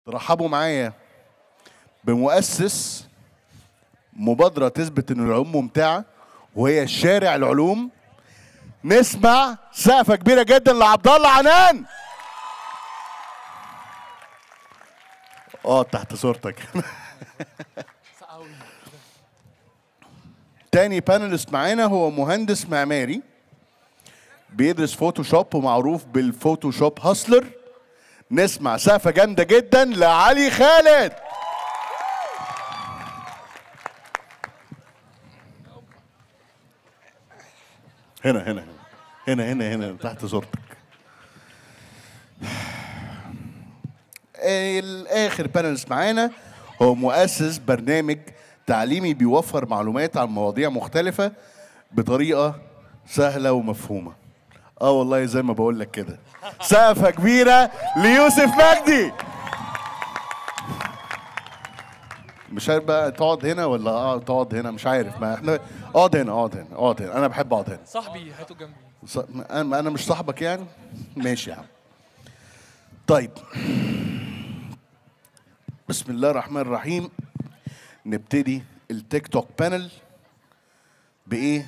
ترحبوا معايا بمؤسس مبادرة تثبت ان العلوم ممتعة وهي شارع العلوم نسمع سقفة كبيرة جدا لعبد الله عنان اه تحت صورتك تاني بانلست معانا هو مهندس معماري بيدرس فوتوشوب ومعروف بالفوتوشوب هاسلر نسمع سقفة جامدة جدا لعلي خالد هنا هنا هنا هنا هنا هنا تحت صورتك الاخر بانلست معانا هو مؤسس برنامج تعليمي بيوفر معلومات عن مواضيع مختلفة بطريقة سهلة ومفهومة اه والله زي ما بقول لك كده سقفة كبيرة ليوسف مجدي مش عارف بقى تقعد هنا ولا اه تقعد هنا مش عارف ما احنا اقعد هنا اقعد هنا اقعد هنا انا بحب اقعد هنا صاحبي هاته جنبي ص- انا أنا مش صاحبك يعني ماشي يا عم طيب بسم الله الرحمن الرحيم نبتدي التيك توك بانل بايه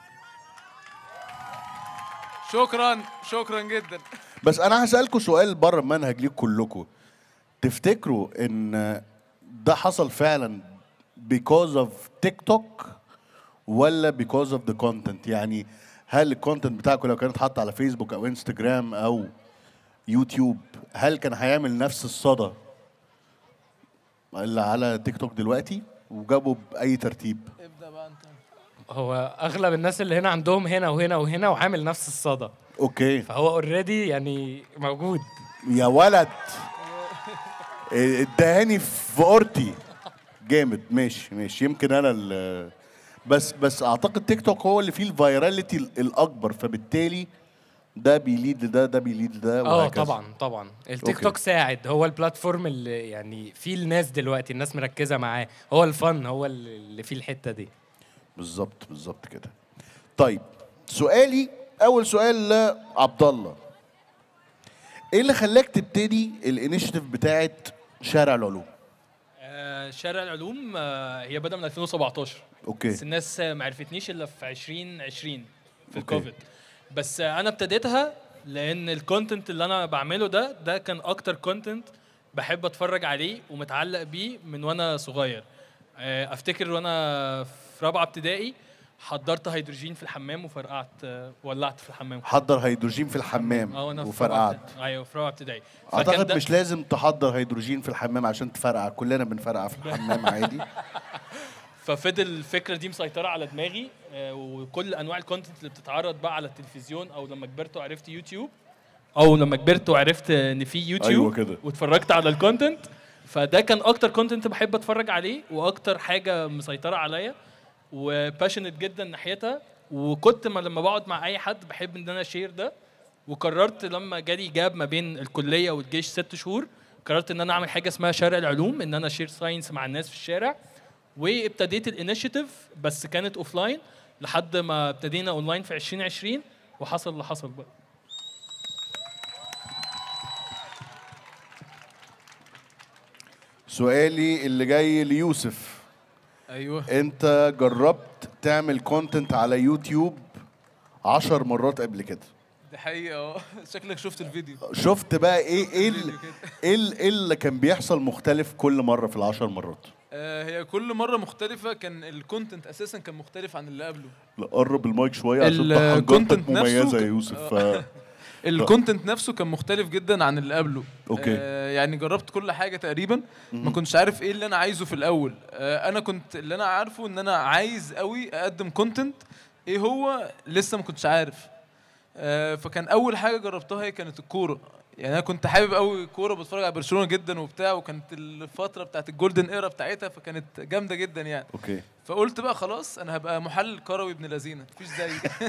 شكرا شكرا جدا بس انا هسالكم سؤال بره المنهج ليك كلكم تفتكروا ان ده حصل فعلا because of تيك توك ولا because of the content يعني هل الكونتنت بتاعكم لو كان اتحط على فيسبوك او انستجرام او يوتيوب هل كان هيعمل نفس الصدى اللي على تيك توك دلوقتي وجابوا باي ترتيب ابدا بقى انت هو اغلب الناس اللي هنا عندهم هنا وهنا وهنا وعامل نفس الصدى اوكي فهو اوريدي يعني موجود يا ولد ادهاني في اورتي جامد ماشي ماشي يمكن انا ال بس بس اعتقد تيك توك هو اللي فيه الفيراليتي الاكبر فبالتالي ده بيليد ده ده بيليد ده اه وهكذا. طبعا طبعا التيك أوكي. توك ساعد هو البلاتفورم اللي يعني فيه الناس دلوقتي الناس مركزه معاه هو الفن هو اللي فيه الحته دي بالظبط بالظبط كده طيب سؤالي اول سؤال لعبد الله ايه اللي خلاك تبتدي الانيشيتيف بتاعت شارع العلوم آه شارع العلوم آه هي بدأ من 2017 اوكي بس الناس آه، ما عرفتنيش الا في 2020 في أوكي. الكوفيد بس آه انا ابتديتها لان الكونتنت اللي انا بعمله ده ده كان اكتر كونتنت بحب اتفرج عليه ومتعلق بيه من وانا صغير آه افتكر وانا في رابعه ابتدائي حضرت هيدروجين في الحمام وفرقعت آه ولعت في الحمام حضر هيدروجين في الحمام اه وانا في وفرقعت رابعة ابتدائي. ايوه في رابعه ابتدائي فكان اعتقد ده- مش لازم تحضر هيدروجين في الحمام عشان تفرقع كلنا بنفرقع في الحمام عادي ففضل الفكره دي مسيطره على دماغي آه، وكل انواع الكونتنت اللي بتتعرض بقى على التلفزيون او لما كبرت وعرفت يوتيوب او لما كبرت وعرفت ان في يوتيوب أيوة كده. واتفرجت على الكونتنت فده كان اكتر كونتنت بحب اتفرج عليه واكتر حاجه مسيطره عليا وباشنت جدا ناحيتها وكنت ما لما بقعد مع اي حد بحب ان انا اشير ده وقررت لما جالي جاب ما بين الكليه والجيش ست شهور قررت ان انا اعمل حاجه اسمها شارع العلوم ان انا اشير ساينس مع الناس في الشارع وابتديت الانيشيتيف بس كانت اوف لاين لحد ما ابتدينا اونلاين في 2020 وحصل اللي حصل بقى سؤالي اللي جاي ليوسف ايوه انت جربت تعمل كونتنت على يوتيوب عشر مرات قبل كده دي حقيقه اه شكلك شفت الفيديو شفت بقى ايه ايه ال- ايه ال- إيه اللي كان بيحصل مختلف كل مره في العشر مرات آه هي كل مره مختلفه كان الكونتنت اساسا كان مختلف عن اللي قبله لا قرب المايك شويه عشان ال- حاجاتك content نفسه مميزه يا ك- يوسف ف... الكونتنت نفسه كان مختلف جدا عن اللي قبله أوكي. آه يعني جربت كل حاجه تقريبا ما كنتش عارف ايه اللي انا عايزه في الاول آه انا كنت اللي انا عارفه ان انا عايز قوي اقدم كونتنت ايه هو لسه ما كنتش عارف آه فكان اول حاجه جربتها هي كانت الكوره يعني انا كنت حابب قوي الكوره بتفرج على برشلونه جدا وبتاع وكانت الفتره بتاعت الجولدن ايرا بتاعتها فكانت جامده جدا يعني اوكي فقلت بقى خلاص انا هبقى محلل كروي ابن لذينه مفيش زيي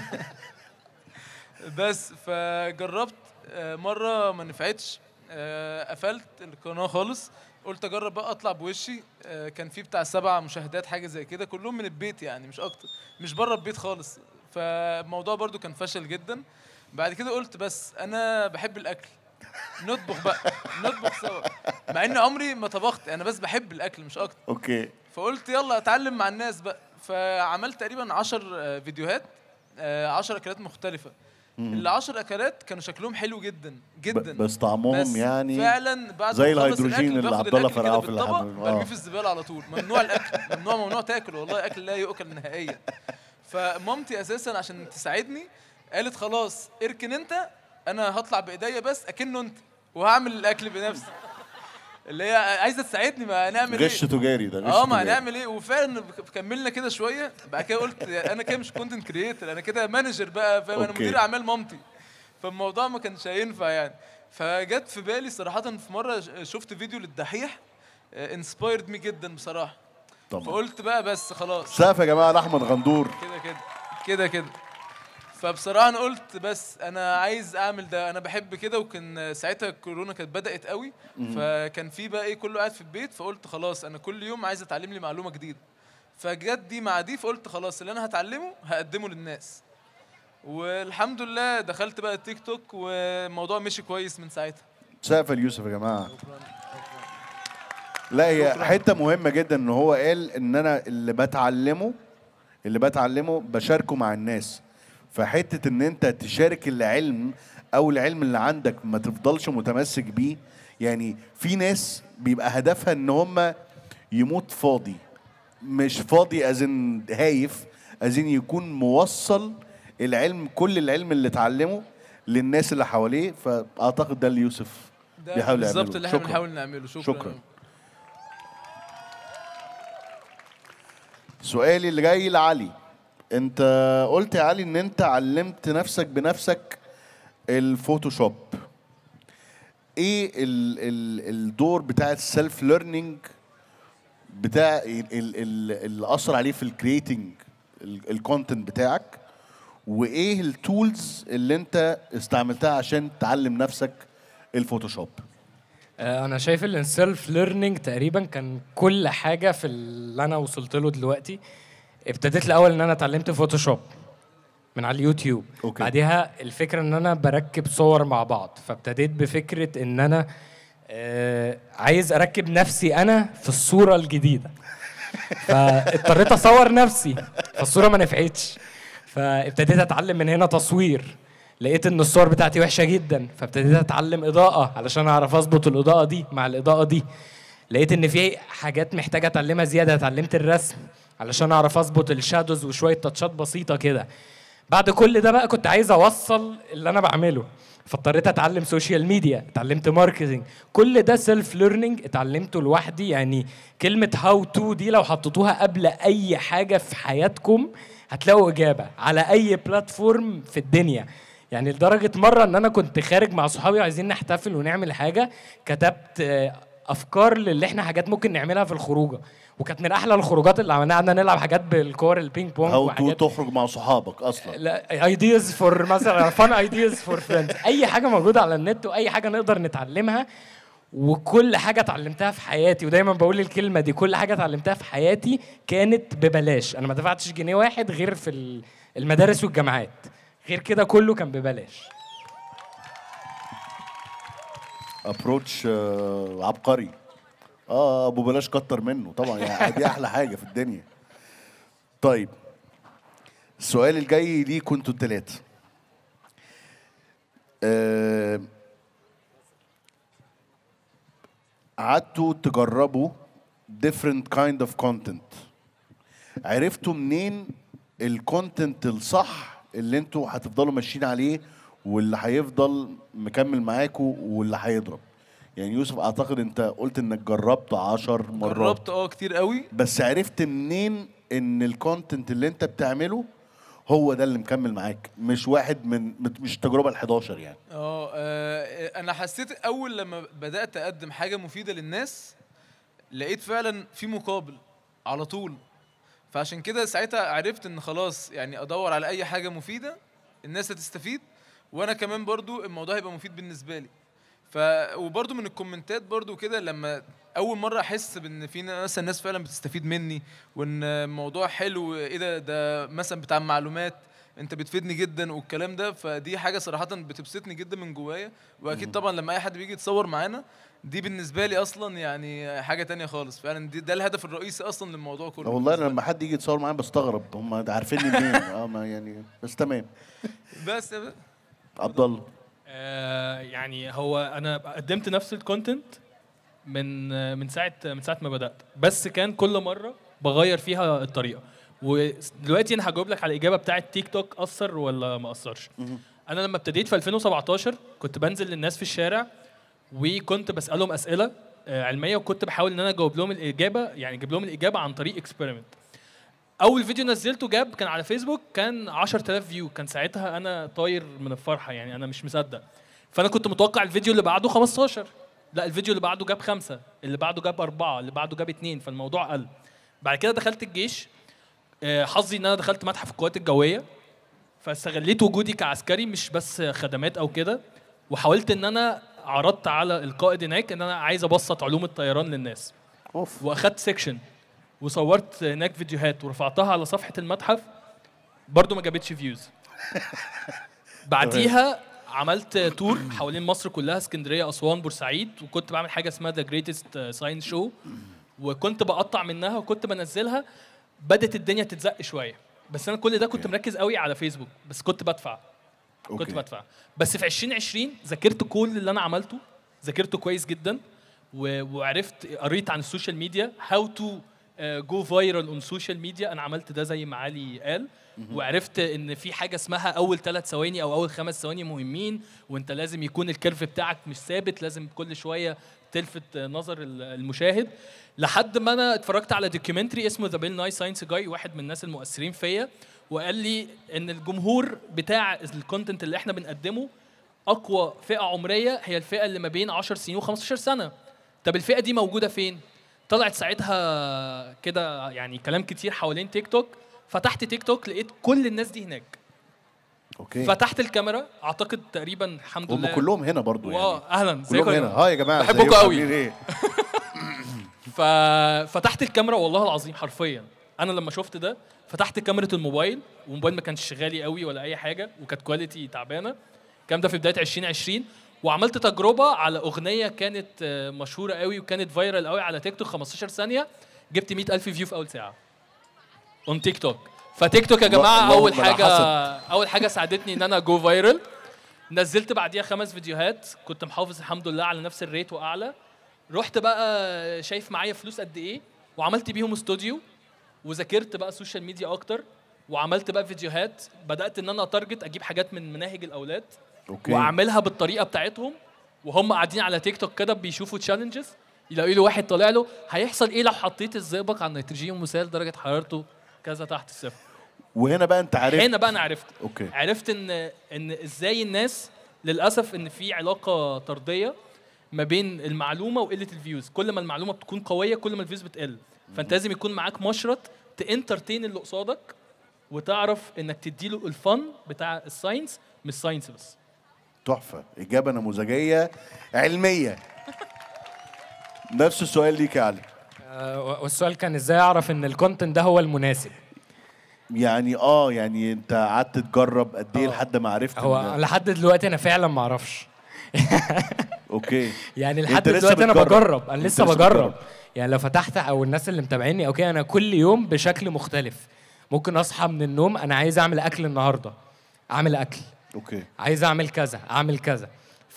بس فجربت آه، مره ما نفعتش آه، قفلت القناه خالص قلت اجرب بقى اطلع بوشي آه، كان في بتاع سبع مشاهدات حاجه زي كده كلهم من البيت يعني مش اكتر مش بره البيت خالص فالموضوع برضو كان فشل جدا بعد كده قلت بس انا بحب الاكل نطبخ بقى نطبخ سوا مع ان عمري ما طبخت انا بس بحب الاكل مش اكتر اوكي فقلت يلا اتعلم مع الناس بقى فعملت تقريبا 10 فيديوهات 10 اكلات مختلفه ال 10 اكلات كانوا شكلهم حلو جدا جدا ب- بس طعمهم بس يعني فعلا بعد زي ما أخلص الهيدروجين الأكل اللي باخد عبد الله الأكل كده فرقعه في بالطبق، الحمام. آه. برميه في الزباله على طول ممنوع الاكل ممنوع ممنوع تاكل والله اكل لا يؤكل نهائيا فمامتي اساسا عشان تساعدني قالت خلاص اركن انت انا هطلع بايديا بس اكنه انت وهعمل الاكل بنفسي اللي هي عايزه تساعدني ما هنعمل غش ايه تجاري ده غش اه ما تجاري. هنعمل ايه وفعلا كملنا كده شويه بعد كده قلت انا كده مش كونتنت كريتور انا كده مانجر بقى فاهم انا أوكي. مدير اعمال مامتي فالموضوع ما كانش هينفع يعني فجت في بالي صراحه في مره ش- شفت فيديو للدحيح انسبايرد مي جدا بصراحه طبعا فقلت بقى بس خلاص سقف يا جماعه لاحمد غندور كده كده كده كده فبصراحه انا قلت بس انا عايز اعمل ده انا بحب كده وكان ساعتها الكورونا كانت بدات قوي فكان في بقى ايه كله قاعد في البيت فقلت خلاص انا كل يوم عايز اتعلم لي معلومه جديده فجت دي مع دي فقلت خلاص اللي انا هتعلمه هقدمه للناس والحمد لله دخلت بقى التيك توك والموضوع مشي كويس من ساعتها سقف ليوسف يا جماعه لا هي حته مهمه جدا ان هو قال ان انا اللي بتعلمه اللي بتعلمه بشاركه مع الناس فحته ان انت تشارك العلم او العلم اللي عندك ما تفضلش متمسك بيه يعني في ناس بيبقى هدفها ان هم يموت فاضي مش فاضي ازن هايف ازن يكون موصل العلم كل العلم اللي اتعلمه للناس اللي حواليه فاعتقد ده اللي يوسف ده بيحاول يعمله. بالظبط اللي احنا شكراً. بنحاول نعمله شكرا, شكراً. سؤالي اللي جاي لعلي انت قلت يا علي ان انت علمت نفسك بنفسك الفوتوشوب ايه ال ال الدور بتاع السيلف ليرنينج بتاع ال ال ال اللي اثر عليه في الكرييتنج الكونتنت بتاعك وايه التولز اللي انت استعملتها عشان تعلم نفسك الفوتوشوب آه، انا شايف ان السيلف ليرنينج تقريبا كان كل حاجه في اللي انا وصلت له دلوقتي ابتديت الاول ان انا اتعلمت فوتوشوب من على اليوتيوب أوكي. بعدها الفكره ان انا بركب صور مع بعض فابتديت بفكره ان انا آه عايز اركب نفسي انا في الصوره الجديده فاضطريت اصور نفسي فالصوره ما نفعتش فابتديت اتعلم من هنا تصوير لقيت ان الصور بتاعتي وحشه جدا فابتديت اتعلم اضاءه علشان اعرف اظبط الاضاءه دي مع الاضاءه دي لقيت ان في حاجات محتاجه اتعلمها زياده اتعلمت الرسم علشان اعرف اظبط الشادوز وشويه تاتشات بسيطه كده بعد كل ده بقى كنت عايز اوصل اللي انا بعمله فاضطريت اتعلم سوشيال ميديا اتعلمت ماركتنج كل ده سيلف ليرنينج اتعلمته لوحدي يعني كلمه هاو تو دي لو حطيتوها قبل اي حاجه في حياتكم هتلاقوا اجابه على اي بلاتفورم في الدنيا يعني لدرجه مره ان انا كنت خارج مع صحابي وعايزين نحتفل ونعمل حاجه كتبت آه، افكار للي احنا حاجات ممكن نعملها في الخروجه وكانت من احلى الخروجات اللي عملناها قعدنا نلعب حاجات بالكور البينج بونج هاو تو وحاجات تخرج مع صحابك اصلا لا ايدياز فور مثلا فان ايدياز فور فريندز اي حاجه موجوده على النت واي حاجه نقدر نتعلمها وكل حاجه اتعلمتها في حياتي ودايما بقول الكلمه دي كل حاجه اتعلمتها في حياتي كانت ببلاش انا ما دفعتش جنيه واحد غير في ال- المدارس والجامعات غير كده كله كان ببلاش ابروتش عبقري اه ابو بلاش كتر منه طبعا يعني دي احلى حاجه في الدنيا طيب السؤال الجاي ليكوا انتوا التلاتة آه، قعدتوا تجربوا different kind of content عرفتوا منين الكونتنت الصح اللي انتوا هتفضلوا ماشيين عليه واللي هيفضل مكمل معاكوا واللي هيضرب يعني يوسف اعتقد انت قلت انك جربت عشر مرات جربت اه كتير قوي بس عرفت منين ان الكونتنت اللي انت بتعمله هو ده اللي مكمل معاك مش واحد من مش التجربه ال 11 يعني اه آه، انا حسيت اول لما بدات اقدم حاجه مفيده للناس لقيت فعلا في مقابل على طول فعشان كده ساعتها عرفت ان خلاص يعني ادور على اي حاجه مفيده الناس هتستفيد وانا كمان برضو الموضوع هيبقى مفيد بالنسبه لي ف وبرضو من الكومنتات برضو كده لما اول مره احس بان في مثلا ناس فعلا بتستفيد مني وان الموضوع حلو ايه ده ده مثلا بتاع معلومات انت بتفيدني جدا والكلام ده فدي حاجه صراحه بتبسطني جدا من جوايا واكيد طبعا لما اي حد بيجي يتصور معانا دي بالنسبه لي اصلا يعني حاجه تانية خالص فعلا دي ده الهدف الرئيسي اصلا للموضوع كله آه والله انا لما حد يجي يتصور معايا بستغرب هم عارفيني منين اه ما يعني بس تمام بس يا باشا. عبد الله آه يعني هو انا قدمت نفس الكونتنت من آه، من ساعه من ساعه ما بدات بس كان كل مره بغير فيها الطريقه ودلوقتي انا هجاوب لك على الاجابه بتاعه تيك توك اثر ولا ما اثرش انا لما ابتديت في 2017 كنت بنزل للناس في الشارع وكنت بسالهم اسئله آه، علميه وكنت بحاول ان انا اجاوب لهم الاجابه يعني اجيب لهم الاجابه عن طريق اكسبيرمنت اول فيديو نزلته جاب كان على فيسبوك كان 10000 فيو كان ساعتها انا طاير من الفرحه يعني انا مش مصدق فانا كنت متوقع الفيديو اللي بعده 15 لا الفيديو اللي بعده جاب خمسة اللي بعده جاب أربعة اللي بعده جاب اتنين فالموضوع قل بعد كده دخلت الجيش آه، حظي ان انا دخلت متحف القوات الجويه فاستغليت وجودي كعسكري مش بس خدمات او كده وحاولت ان انا عرضت على القائد هناك ان انا عايز ابسط علوم الطيران للناس اوف واخدت سيكشن وصورت هناك فيديوهات ورفعتها على صفحه المتحف برضو ما جابتش فيوز بعديها عملت تور حوالين مصر كلها اسكندريه اسوان بورسعيد وكنت بعمل حاجه اسمها ذا جريتست ساينس شو وكنت بقطع منها وكنت بنزلها بدت الدنيا تتزق شويه بس انا كل ده كنت مركز قوي على فيسبوك بس كنت بدفع كنت أوكي. بدفع بس في 2020 ذاكرت كل اللي انا عملته ذاكرته كويس جدا و... وعرفت قريت عن السوشيال ميديا هاو تو جو فايرال اون سوشيال ميديا انا عملت ده زي ما علي قال وعرفت ان في حاجه اسمها اول ثلاث ثواني او اول خمس ثواني مهمين وانت لازم يكون الكيرف بتاعك مش ثابت لازم كل شويه تلفت نظر ال- المشاهد لحد ما انا اتفرجت على دوكيومنتري اسمه ذا بيل ناي ساينس جاي واحد من الناس المؤثرين فيا وقال لي ان الجمهور بتاع الكونتنت اللي احنا بنقدمه اقوى فئه عمريه هي الفئه اللي ما بين 10 سنين و15 سنه طب الفئه دي موجوده فين طلعت ساعتها كده يعني كلام كتير حوالين تيك توك فتحت تيك توك لقيت كل الناس دي هناك اوكي فتحت الكاميرا اعتقد تقريبا الحمد هم لله كلهم هنا برضو يعني واو اهلا كلهم ازيكم يا هنا جماعة؟ ها يا جماعه بحبكوا ازيكم قوي. عاملين ايه ففتحت الكاميرا والله العظيم حرفيا انا لما شفت ده فتحت كاميرا الموبايل والموبايل ما كانش غالي قوي ولا اي حاجه وكانت كواليتي تعبانه الكلام ده في بدايه 2020 وعملت تجربه على اغنيه كانت آه، مشهوره قوي وكانت فايرال قوي على تيك توك 15 ثانيه جبت 100000 فيو في اول ساعه اون تيك توك فتيك توك يا الله- جماعه اللهم اول لا حاجه حسد. اول حاجه ساعدتني ان انا جو فايرال نزلت بعديها خمس فيديوهات كنت محافظ الحمد لله على نفس الريت واعلى رحت بقى شايف معايا فلوس قد ايه وعملت بيهم استوديو وذاكرت بقى السوشيال ميديا اكتر وعملت بقى فيديوهات بدات ان انا اتارجت اجيب حاجات من مناهج الاولاد اوكي واعملها بالطريقه بتاعتهم وهم قاعدين على تيك توك كده بيشوفوا تشالنجز يلاقوا له واحد طالع له هيحصل ايه لو حطيت الزئبق على النيتروجين مثال درجه حرارته كذا تحت الصفر وهنا بقى انت عارف هنا بقى انا عرفت اوكي عرفت ان ان ازاي الناس للاسف ان في علاقه طرديه ما بين المعلومه وقله الفيوز كل ما المعلومه بتكون قويه كل ما الفيوز بتقل فانت لازم يكون معاك مشرط تانترتين اللي قصادك وتعرف انك تديله الفن بتاع الساينس مش ساينس بس تحفه اجابه نموذجيه علميه نفس السؤال ليك يا علي آه، والسؤال كان ازاي اعرف ان الكونتنت ده هو المناسب يعني اه يعني انت قعدت تجرب قد ايه آه. لحد ما عرفت هو إن- لحد دلوقتي انا فعلا ما اعرفش اوكي يعني أنت لحد لسه دلوقتي انا بتجرب. بجرب انا أنت لسه لسه بجرب بتجرب. يعني لو فتحت او الناس اللي متابعيني اوكي انا كل يوم بشكل مختلف ممكن اصحى من النوم انا عايز اعمل اكل النهارده اعمل اكل اوكي عايز اعمل كذا اعمل كذا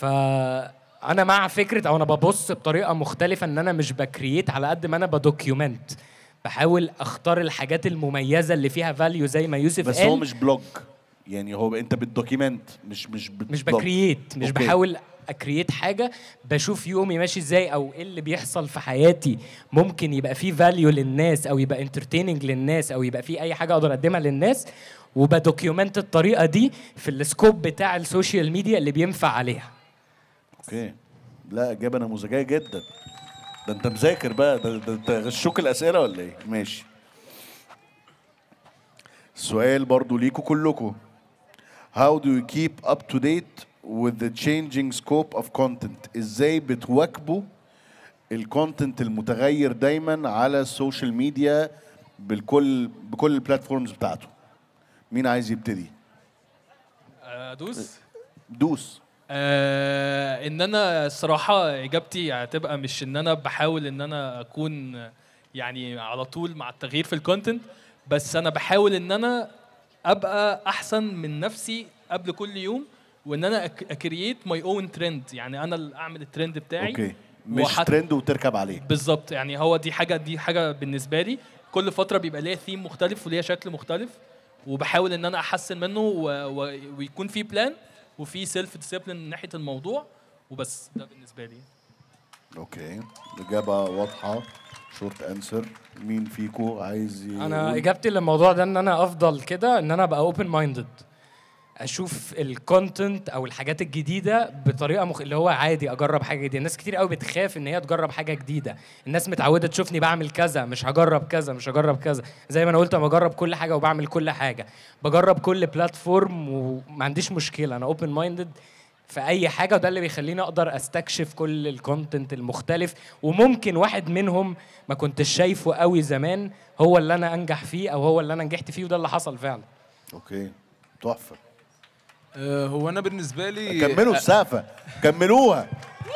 فانا مع فكره او انا ببص بطريقه مختلفه ان انا مش بكرييت على قد ما انا بدوكيومنت بحاول اختار الحاجات المميزه اللي فيها فاليو زي ما يوسف بس قال هو مش بلوج يعني هو انت بتدوكيمنت مش مش بت- مش بلوج. بكرييت مش أوكي. بحاول اكرييت حاجه بشوف يومي ماشي ازاي او ايه اللي بيحصل في حياتي ممكن يبقى فيه فاليو للناس او يبقى انترتيننج للناس او يبقى فيه اي حاجه اقدر اقدمها للناس وبدوكيومنت الطريقه دي في السكوب بتاع السوشيال ميديا اللي بينفع عليها اوكي لا اجابه نموذجيه جدا ده انت مذاكر بقى ده, ده انت غشوك الاسئله ولا ايه ماشي سؤال برضو ليكوا كلكم How do you keep up to date with the changing scope of content ازاي بتواكبوا الكونتنت المتغير دايما على السوشيال ميديا بالكل بكل البلاتفورمز بتاعته مين عايز يبتدي ادوس دوس آه ان انا الصراحه اجابتي هتبقى مش ان انا بحاول ان انا اكون يعني على طول مع التغيير في الكونتنت بس انا بحاول ان انا ابقى احسن من نفسي قبل كل يوم وان انا اكرييت ماي اون ترند يعني انا اللي اعمل الترند بتاعي اوكي مش وحت- ترند وتركب عليه بالظبط يعني هو دي حاجه دي حاجه بالنسبه لي كل فتره بيبقى ليها ثيم مختلف وليها شكل مختلف وبحاول ان انا احسن منه و... و... ويكون في بلان وفي سيلف ديسيبلين من ناحيه الموضوع وبس ده بالنسبه لي اوكي اجابه واضحه شورت انسر مين فيكو عايز يقول؟ انا اجابتي للموضوع ده ان انا افضل كده ان انا ابقى اوبن مايندد اشوف الكونتنت او الحاجات الجديده بطريقه مخ... اللي هو عادي اجرب حاجه جديده الناس كتير قوي بتخاف ان هي تجرب حاجه جديده الناس متعوده تشوفني بعمل كذا مش هجرب كذا مش هجرب كذا زي ما انا قلت انا بجرب كل حاجه وبعمل كل حاجه بجرب كل بلاتفورم وما عنديش مشكله انا اوبن مايندد في اي حاجه وده اللي بيخليني اقدر استكشف كل الكونتنت المختلف وممكن واحد منهم ما كنتش شايفه قوي زمان هو اللي انا انجح فيه او هو اللي انا نجحت فيه وده اللي حصل فعلا اوكي تحفه آه، هو انا بالنسبه لي كملوا السقفه كملوها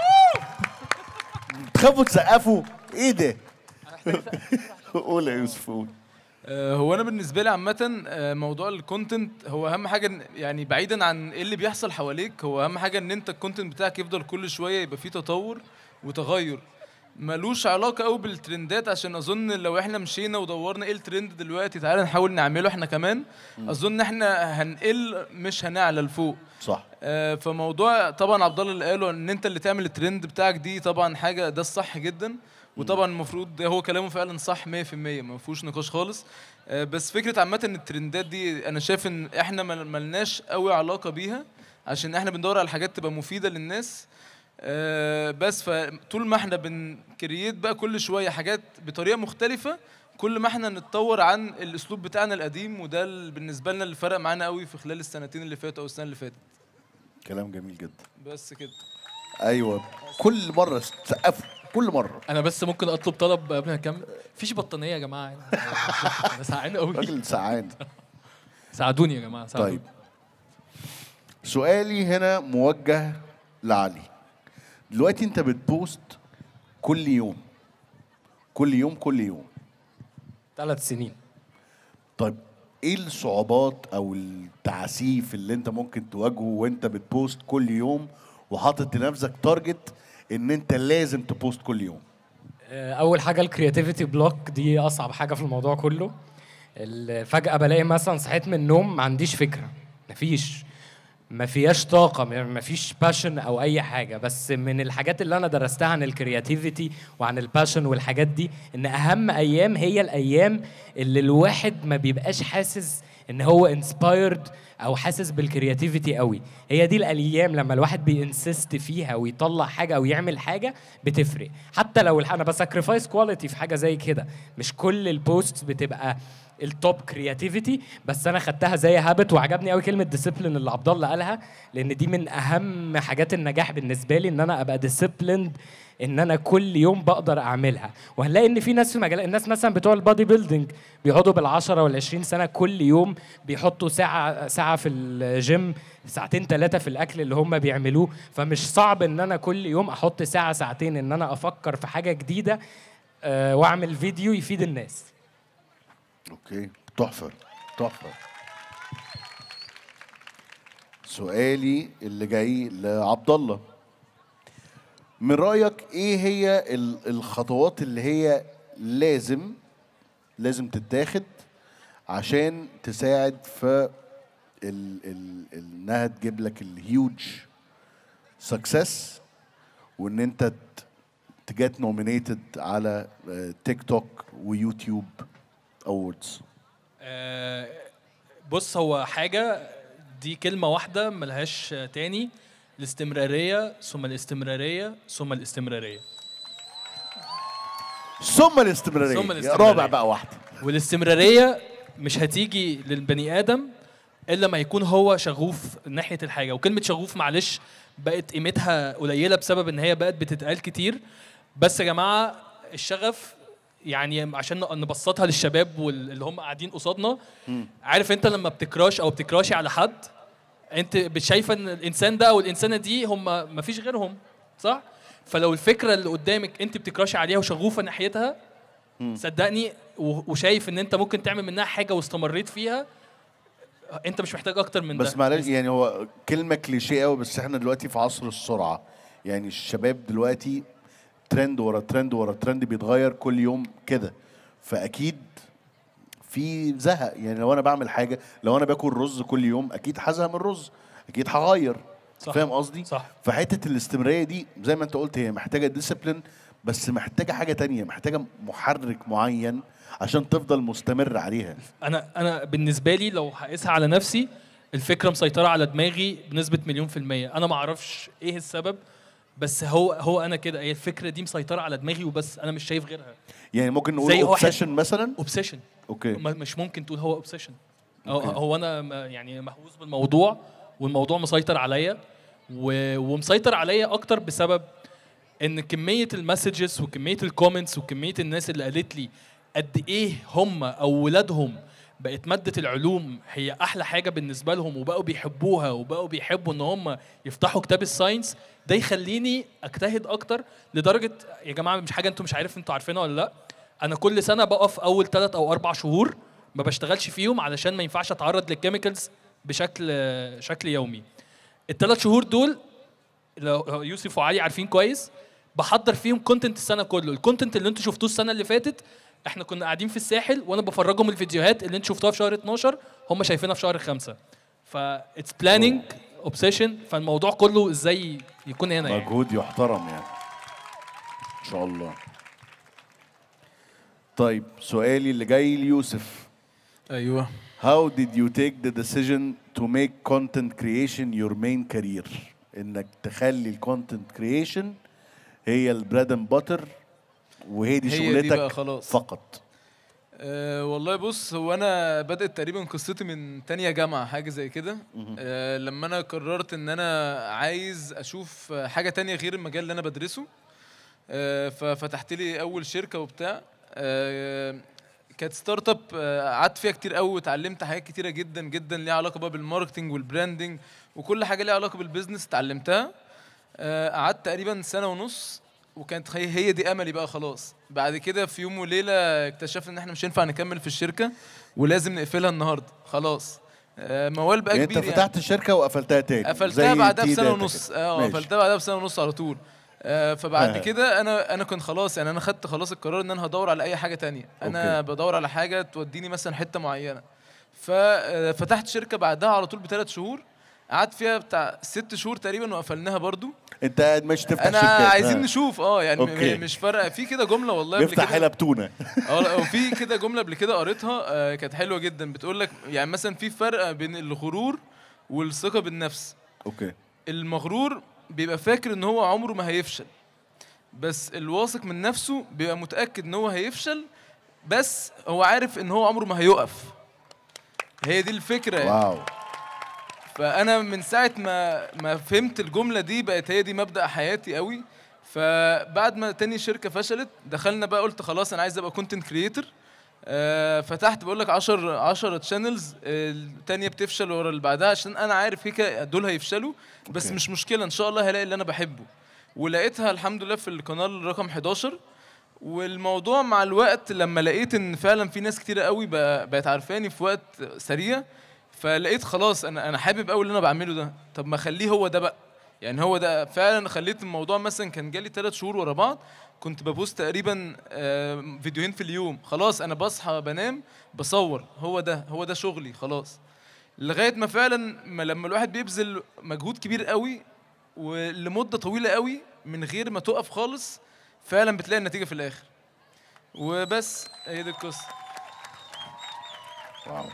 تخافوا تسقفوا ايه ده قول يا يوسف قول آه، هو انا بالنسبه لي عامه آه، موضوع الكونتنت هو اهم حاجه إن- يعني بعيدا عن ايه اللي بيحصل حواليك هو اهم حاجه ان انت الكونتنت بتاعك يفضل كل شويه يبقى فيه تطور وتغير ملوش علاقه قوي بالترندات عشان اظن لو احنا مشينا ودورنا ايه الترند دلوقتي تعالى نحاول نعمله احنا كمان اظن احنا هنقل مش هنعلى لفوق صح آه، فموضوع طبعا عبد الله اللي قاله ان انت اللي تعمل الترند بتاعك دي طبعا حاجه ده الصح جدا وطبعا المفروض ده هو كلامه فعلا صح 100% ما فيهوش نقاش خالص آه، بس فكره عامه ان الترندات دي انا شايف ان احنا مل- ملناش قوي علاقه بيها عشان احنا بندور على حاجات تبقى مفيده للناس آه، بس فطول ما احنا بنكرييت بقى كل شويه حاجات بطريقه مختلفه كل ما احنا نتطور عن الاسلوب بتاعنا القديم وده اللي بالنسبه لنا اللي فرق معانا قوي في خلال السنتين اللي فاتوا او السنه اللي فاتت كلام جميل جدا بس كده ايوه كل مره تسقفوا كل مره انا بس ممكن اطلب طلب قبل ما نكمل مفيش بطانيه يا جماعه هنا انا سعان قوي راجل سعان ساعدوني يا جماعه ساعدوني. طيب سؤالي هنا موجه لعلي دلوقتي انت بتبوست كل يوم كل يوم كل يوم ثلاث سنين طيب ايه الصعوبات او التعسيف اللي انت ممكن تواجهه وانت بتبوست كل يوم وحاطط لنفسك تارجت ان انت لازم تبوست كل يوم آه، اول حاجه الكرياتيفيتي بلوك دي اصعب حاجه في الموضوع كله ال- فجاه بلاقي مثلا صحيت من النوم ما عنديش فكره مفيش ما فيهاش طاقة ما فيش باشن أو أي حاجة بس من الحاجات اللي أنا درستها عن الكرياتيفيتي وعن الباشن والحاجات دي إن أهم أيام هي الأيام اللي الواحد ما بيبقاش حاسس إن هو انسبايرد أو حاسس بالكرياتيفيتي قوي هي دي الأيام لما الواحد بينسست فيها ويطلع حاجة أو يعمل حاجة بتفرق حتى لو الح- أنا بساكريفايس كواليتي في حاجة زي كده مش كل البوست بتبقى التوب كرياتيفيتي بس انا خدتها زي هابت وعجبني قوي كلمه ديسيبلين اللي عبد الله قالها لان دي من اهم حاجات النجاح بالنسبه لي ان انا ابقى ديسيبليند ان انا كل يوم بقدر اعملها وهنلاقي ان في ناس في مجال الناس مثلا بتوع البادي بيلدينج بيقعدوا بال10 وال20 سنه كل يوم بيحطوا ساعه ساعه في الجيم ساعتين ثلاثه في الاكل اللي هم بيعملوه فمش صعب ان انا كل يوم احط ساعه ساعتين ان انا افكر في حاجه جديده آه، واعمل فيديو يفيد الناس اوكي تحفه تحفه سؤالي اللي جاي لعبد الله من رايك ايه هي ال- الخطوات اللي هي لازم لازم تتاخد عشان تساعد في ال ال انها تجيب لك الهيوج سكسس وان انت تجت نومينيتد على تيك توك ويوتيوب اووردز آه، بص هو حاجة دي كلمة واحدة ملهاش تاني الاستمرارية ثم الاستمرارية ثم الاستمرارية ثم الاستمراريه ثم الاستمرارية. رابع بقى واحده والاستمرارية مش هتيجي للبني آدم إلا ما يكون هو شغوف ناحية الحاجة وكلمة شغوف معلش بقت قيمتها قليلة بسبب إن هي بقت بتتقال كتير بس يا جماعة الشغف يعني عشان نبسطها للشباب واللي هم قاعدين قصادنا عارف انت لما بتكراش او بتكراشي على حد انت بتشايفه ان الانسان ده او الانسانه دي هم ما فيش غيرهم صح فلو الفكره اللي قدامك انت بتكراشي عليها وشغوفه ناحيتها صدقني و- وشايف ان انت ممكن تعمل منها حاجه واستمريت فيها انت مش محتاج اكتر من بس ده معلش يعني هو كلمه كليشيه قوي بس احنا دلوقتي في عصر السرعه يعني الشباب دلوقتي ترند ورا ترند ورا ترند بيتغير كل يوم كده فاكيد في زهق يعني لو انا بعمل حاجه لو انا باكل رز كل يوم اكيد هزهق من الرز اكيد هغير صح. فاهم قصدي صح. فحته الاستمراريه دي زي ما انت قلت هي محتاجه ديسيبلين بس محتاجه حاجه تانية محتاجه محرك معين عشان تفضل مستمر عليها انا انا بالنسبه لي لو هقيسها على نفسي الفكره مسيطره على دماغي بنسبه مليون في الميه انا ما اعرفش ايه السبب بس هو هو انا كده هي الفكره دي مسيطره على دماغي وبس انا مش شايف غيرها يعني ممكن نقول زي واحد- اوبسيشن مثلا اوبسيشن اوكي مش ممكن تقول هو اوبسيشن هو, أوكي. هو انا م- يعني مهووس بالموضوع والموضوع مسيطر عليا و- ومسيطر عليا اكتر بسبب ان كميه المسجز وكميه الكومنتس وكميه الناس اللي قالت لي قد ايه هم او ولادهم بقت مادة العلوم هي أحلى حاجة بالنسبة لهم وبقوا بيحبوها وبقوا بيحبوا إن هم يفتحوا كتاب الساينس ده يخليني أجتهد أكتر لدرجة يا جماعة مش حاجة أنتم مش عارف أنتوا عارفينها ولا لأ أنا كل سنة بقف أول ثلاث أو أربع شهور ما بشتغلش فيهم علشان ما ينفعش أتعرض للكيميكالز بشكل شكل يومي الثلاث شهور دول لو يوسف وعلي عارفين كويس بحضر فيهم كونتنت السنه كله الكونتنت اللي انتوا شفتوه السنه اللي فاتت احنا كنا قاعدين في الساحل وانا بفرجهم الفيديوهات اللي انتوا شفتوها في شهر 12 هم شايفينها في شهر 5 ف اتس بلاننج اوبسيشن فالموضوع كله ازاي يكون هنا يعني مجهود يحترم يعني ان شاء الله طيب سؤالي اللي جاي ليوسف ايوه How did you take the decision to make content creation your main career؟ انك تخلي الكونتنت كرييشن هي البريد اند باتر وهي دي هي دي شغلتك بقى خلاص. فقط أه والله بص هو انا بدات تقريبا قصتي من تانية جامعه حاجه زي كده أه لما انا قررت ان انا عايز اشوف حاجه تانية غير المجال اللي انا بدرسه أه ففتحت لي اول شركه وبتاع أه كانت ستارت اب آه، قعدت فيها كتير قوي واتعلمت حاجات كتيره جدا جدا ليها علاقه بقى بالماركتنج والبراندنج وكل حاجه ليها علاقه بالبيزنس اتعلمتها آه، قعدت تقريبا سنه ونص وكانت هي هي دي املي بقى خلاص بعد كده في يوم وليله اكتشفنا ان احنا مش هينفع نكمل في الشركه ولازم نقفلها النهارده خلاص آه، موال بقى يعني انت كبير فتحت الشركه وقفلتها تاني قفلتها زي بعدها تي بسنه داتا ونص كده. اه ماشي. قفلتها بعدها بسنه ونص على طول آه فبعد آه. كده انا انا كنت خلاص يعني انا خدت خلاص القرار ان انا هدور على اي حاجه تانية انا أوكي. بدور على حاجه توديني مثلا حته معينه ففتحت شركه بعدها على طول بثلاث شهور قعدت فيها بتاع ست شهور تقريبا وقفلناها برضو انت قاعد مش تفتح انا شركات عايزين آه. نشوف اه يعني أوكي. م- مش فارقه في كده جمله والله قبل نفتح كده حلب تونه اه لا، وفي كده جمله قبل كده قريتها آه، كانت حلوه جدا بتقول لك يعني مثلا في فرق بين الغرور والثقه بالنفس اوكي المغرور بيبقى فاكر ان هو عمره ما هيفشل بس الواثق من نفسه بيبقى متاكد ان هو هيفشل بس هو عارف ان هو عمره ما هيقف هي دي الفكره يعني. واو فانا من ساعه ما ما فهمت الجمله دي بقت هي دي مبدا حياتي قوي فبعد ما تاني شركه فشلت دخلنا بقى قلت خلاص انا عايز ابقى كونتنت كريتور فتحت بقول لك 10 10 تشانلز التانية بتفشل ورا اللي بعدها عشان انا عارف هيك دول هيفشلوا بس أوكي. مش مشكله ان شاء الله هلاقي اللي انا بحبه ولقيتها الحمد لله في القناه رقم 11 والموضوع مع الوقت لما لقيت ان فعلا في ناس كتيره قوي بقى- بقت عارفاني في وقت سريع فلقيت خلاص انا انا حابب قوي اللي انا بعمله ده طب ما اخليه هو ده بقى يعني هو ده فعلا خليت الموضوع مثلا كان جالي ثلاث شهور ورا بعض كنت ببوست تقريبا آه، فيديوهين في اليوم خلاص انا بصحى بنام بصور هو ده هو ده شغلي خلاص لغايه ما فعلا ما لما الواحد بيبذل مجهود كبير قوي ولمده طويله قوي من غير ما تقف خالص فعلا بتلاقي النتيجه في الاخر وبس هي دي القصه واو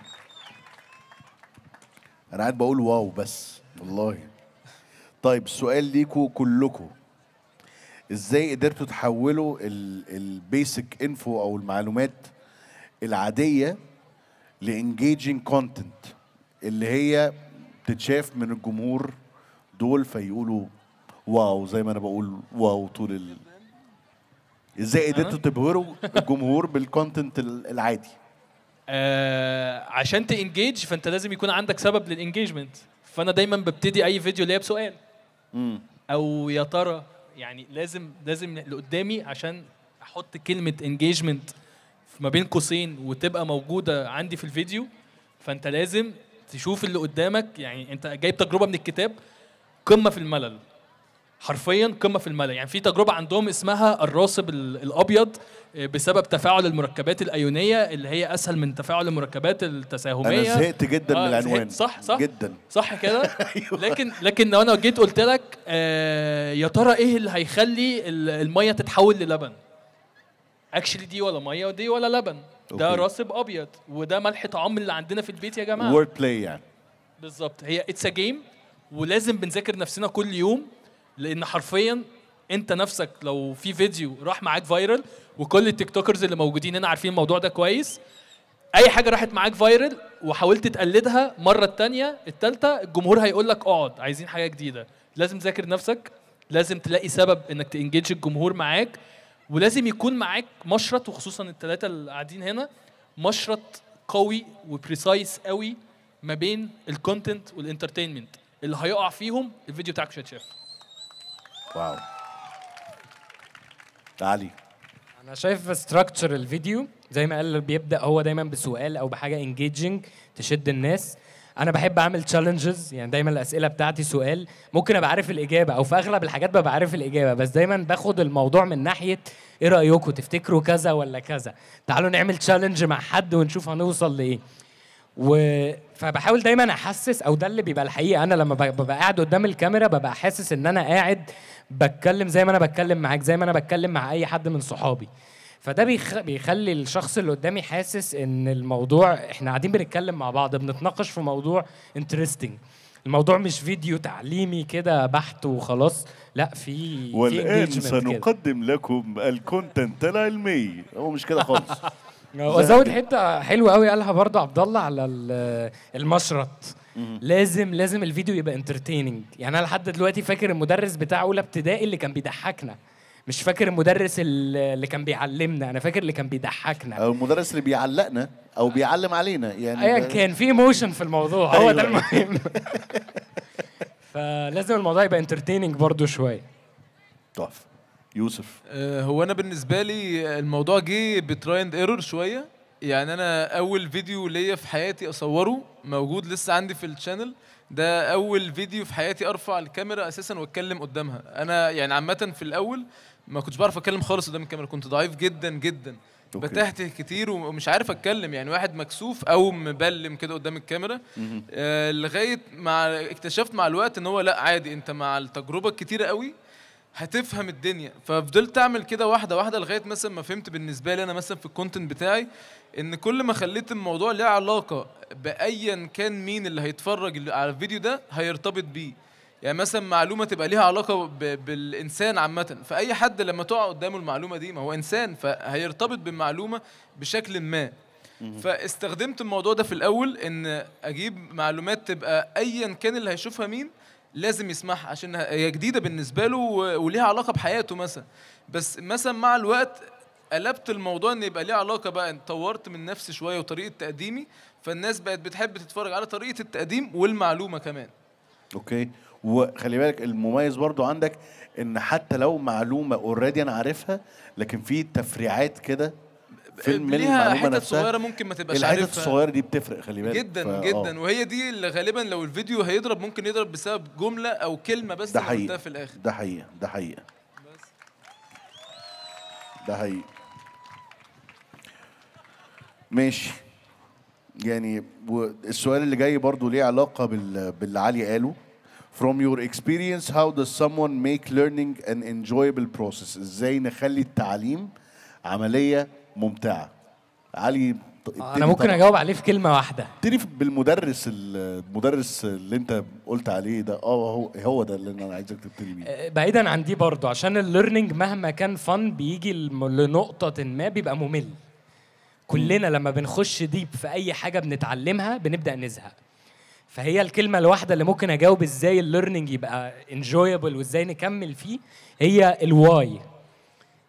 انا قاعد بقول واو بس والله طيب السؤال ليكوا كلكم ازاي قدرتوا تحولوا البيسك انفو او المعلومات العاديه لانجيجنج كونتنت اللي هي تتشاف من الجمهور دول فيقولوا واو زي ما انا بقول واو طول ال... ازاي قدرتوا تبهروا الجمهور بالكونتنت ال- العادي آه عشان تانجيج فانت لازم يكون عندك سبب للانجيجمنت فانا دايما ببتدي اي فيديو ليا بسؤال مم. او يا ترى يعني لازم لازم اللي قدامي عشان احط كلمه انجيجمنت ما بين قوسين وتبقى موجوده عندي في الفيديو فانت لازم تشوف اللي قدامك يعني انت جايب تجربه من الكتاب قمه في الملل حرفيا قمه في الملل يعني في تجربه عندهم اسمها الراصب ال- الابيض آه، بسبب تفاعل المركبات الايونيه اللي هي اسهل من تفاعل المركبات التساهميه انا زهقت جدا آه، من العنوان زهقت، صح صح جدا صح كده أيوة. لكن لكن لو انا جيت قلت لك آه يا ترى ايه اللي هيخلي ال- الميه تتحول للبن اكشلي دي ولا ميه ودي ولا لبن ده أوكي. راسب ابيض وده ملح طعام اللي عندنا في البيت يا جماعه وورد بلاي يعني بالظبط هي اتس ا جيم ولازم بنذاكر نفسنا كل يوم لان حرفيا انت نفسك لو في فيديو راح معاك فايرال وكل التيك توكرز اللي موجودين هنا عارفين الموضوع ده كويس اي حاجه راحت معاك فايرال وحاولت تقلدها مره التانية التالتة الجمهور هيقول لك اقعد عايزين حاجه جديده لازم تذاكر نفسك لازم تلاقي سبب انك تنجيج الجمهور معاك ولازم يكون معاك مشرط وخصوصا الثلاثه اللي قاعدين هنا مشرط قوي وبريسايس قوي ما بين الكونتنت والانترتينمنت اللي هيقع فيهم الفيديو بتاعك مش هيتشاف واو علي انا شايف ستراكشر الفيديو زي ما قال بيبدا هو دايما بسؤال او بحاجه انجيجنج تشد الناس انا بحب اعمل تشالنجز يعني دايما الاسئله بتاعتي سؤال ممكن ابقى عارف الاجابه او في اغلب الحاجات ببقى عارف الاجابه بس دايما باخد الموضوع من ناحيه ايه رايكم تفتكروا كذا ولا كذا تعالوا نعمل تشالنج مع حد ونشوف هنوصل لايه و فبحاول دايما احسس او ده اللي بيبقى الحقيقه انا لما ب- ببقى قاعد قدام الكاميرا ببقى حاسس ان انا قاعد بتكلم زي ما انا بتكلم معاك زي ما انا بتكلم مع اي حد من صحابي فده بيخ... بيخلي الشخص اللي قدامي حاسس ان الموضوع احنا قاعدين بنتكلم مع بعض بنتناقش في موضوع انترستنج الموضوع مش فيديو تعليمي كده بحت وخلاص لا في في والان engagement كده. سنقدم لكم الكونتنت العلمي هو مش كده خالص وازود حته حلوه قوي قالها برضه عبد الله على ال- المشرط لازم لازم الفيديو يبقى انترتيننج يعني انا لحد دلوقتي فاكر المدرس بتاع اولى ابتدائي اللي كان بيضحكنا مش فاكر المدرس اللي اللي كان بيعلمنا انا فاكر اللي كان بيضحكنا او المدرس اللي بيعلقنا او بيعلم علينا يعني ايا كان في ايموشن في الموضوع هو ده أيوة. المهم فلازم الموضوع يبقى انترتيننج برضه شويه تحفه يوسف آه، هو انا بالنسبه لي الموضوع جه بترايند ايرور شويه يعني انا اول فيديو ليا في حياتي اصوره موجود لسه عندي في الشانل ده اول فيديو في حياتي ارفع الكاميرا اساسا واتكلم قدامها انا يعني عامه في الاول ما كنتش بعرف اتكلم خالص قدام الكاميرا كنت ضعيف جدا جدا أوكي. بتهته كتير ومش عارف اتكلم يعني واحد مكسوف او مبلم كده قدام الكاميرا آه لغايه مع اكتشفت مع الوقت ان هو لا عادي انت مع التجربه الكتيره قوي هتفهم الدنيا ففضلت اعمل كده واحده واحده لغايه مثلا ما فهمت بالنسبه لي انا مثلا في الكونتنت بتاعي ان كل ما خليت الموضوع ليه علاقه بايا كان مين اللي هيتفرج اللي على الفيديو ده هيرتبط بيه يعني مثلا معلومه تبقى ليها علاقه ب- بالانسان عامه فاي حد لما تقع قدامه المعلومه دي ما هو انسان فهيرتبط بالمعلومه بشكل ما فاستخدمت الموضوع ده في الاول ان اجيب معلومات تبقى ايا كان اللي هيشوفها مين لازم يسمعها عشان هي جديده بالنسبه له و- وليها علاقه بحياته مثلا بس مثلا مع الوقت قلبت الموضوع ان يبقى ليه علاقه بقى طورت من نفسي شويه وطريقه تقديمي فالناس بقت بتحب تتفرج على طريقه التقديم والمعلومه كمان اوكي وخلي بالك المميز برضو عندك ان حتى لو معلومه اوريدي انا عارفها لكن في تفريعات كده في من ليها المعلومه حتت نفسها صغيره ممكن ما تبقاش الحتت عارفها الصغيره دي بتفرق خلي بالك جدا فا- جدا آه. وهي دي اللي غالبا لو الفيديو هيضرب ممكن يضرب بسبب جمله او كلمه بس ده اللي قلتها حقيقي في الاخر ده حقيقه ده حقيقه ده حقيقي ماشي يعني والسؤال اللي جاي برضو ليه علاقة بال... باللي علي قاله From your experience how does someone make learning an enjoyable process ازاي نخلي التعليم عملية ممتعة علي ط- ابتدي انا ممكن طبعاً. اجاوب عليه في كلمه واحده ابتدي بالمدرس المدرس اللي انت قلت عليه ده اه هو هو ده اللي انا عايزك تبتدي بيه آه، بعيدا عن دي برضو عشان الليرنينج مهما كان فن بيجي الم- لنقطة ما بيبقى ممل كلنا لما بنخش ديب في أي حاجة بنتعلمها بنبدأ نزهق فهي الكلمة الواحدة اللي ممكن أجاوب إزاي الليرنينج يبقى انجويبل وإزاي نكمل فيه هي الواي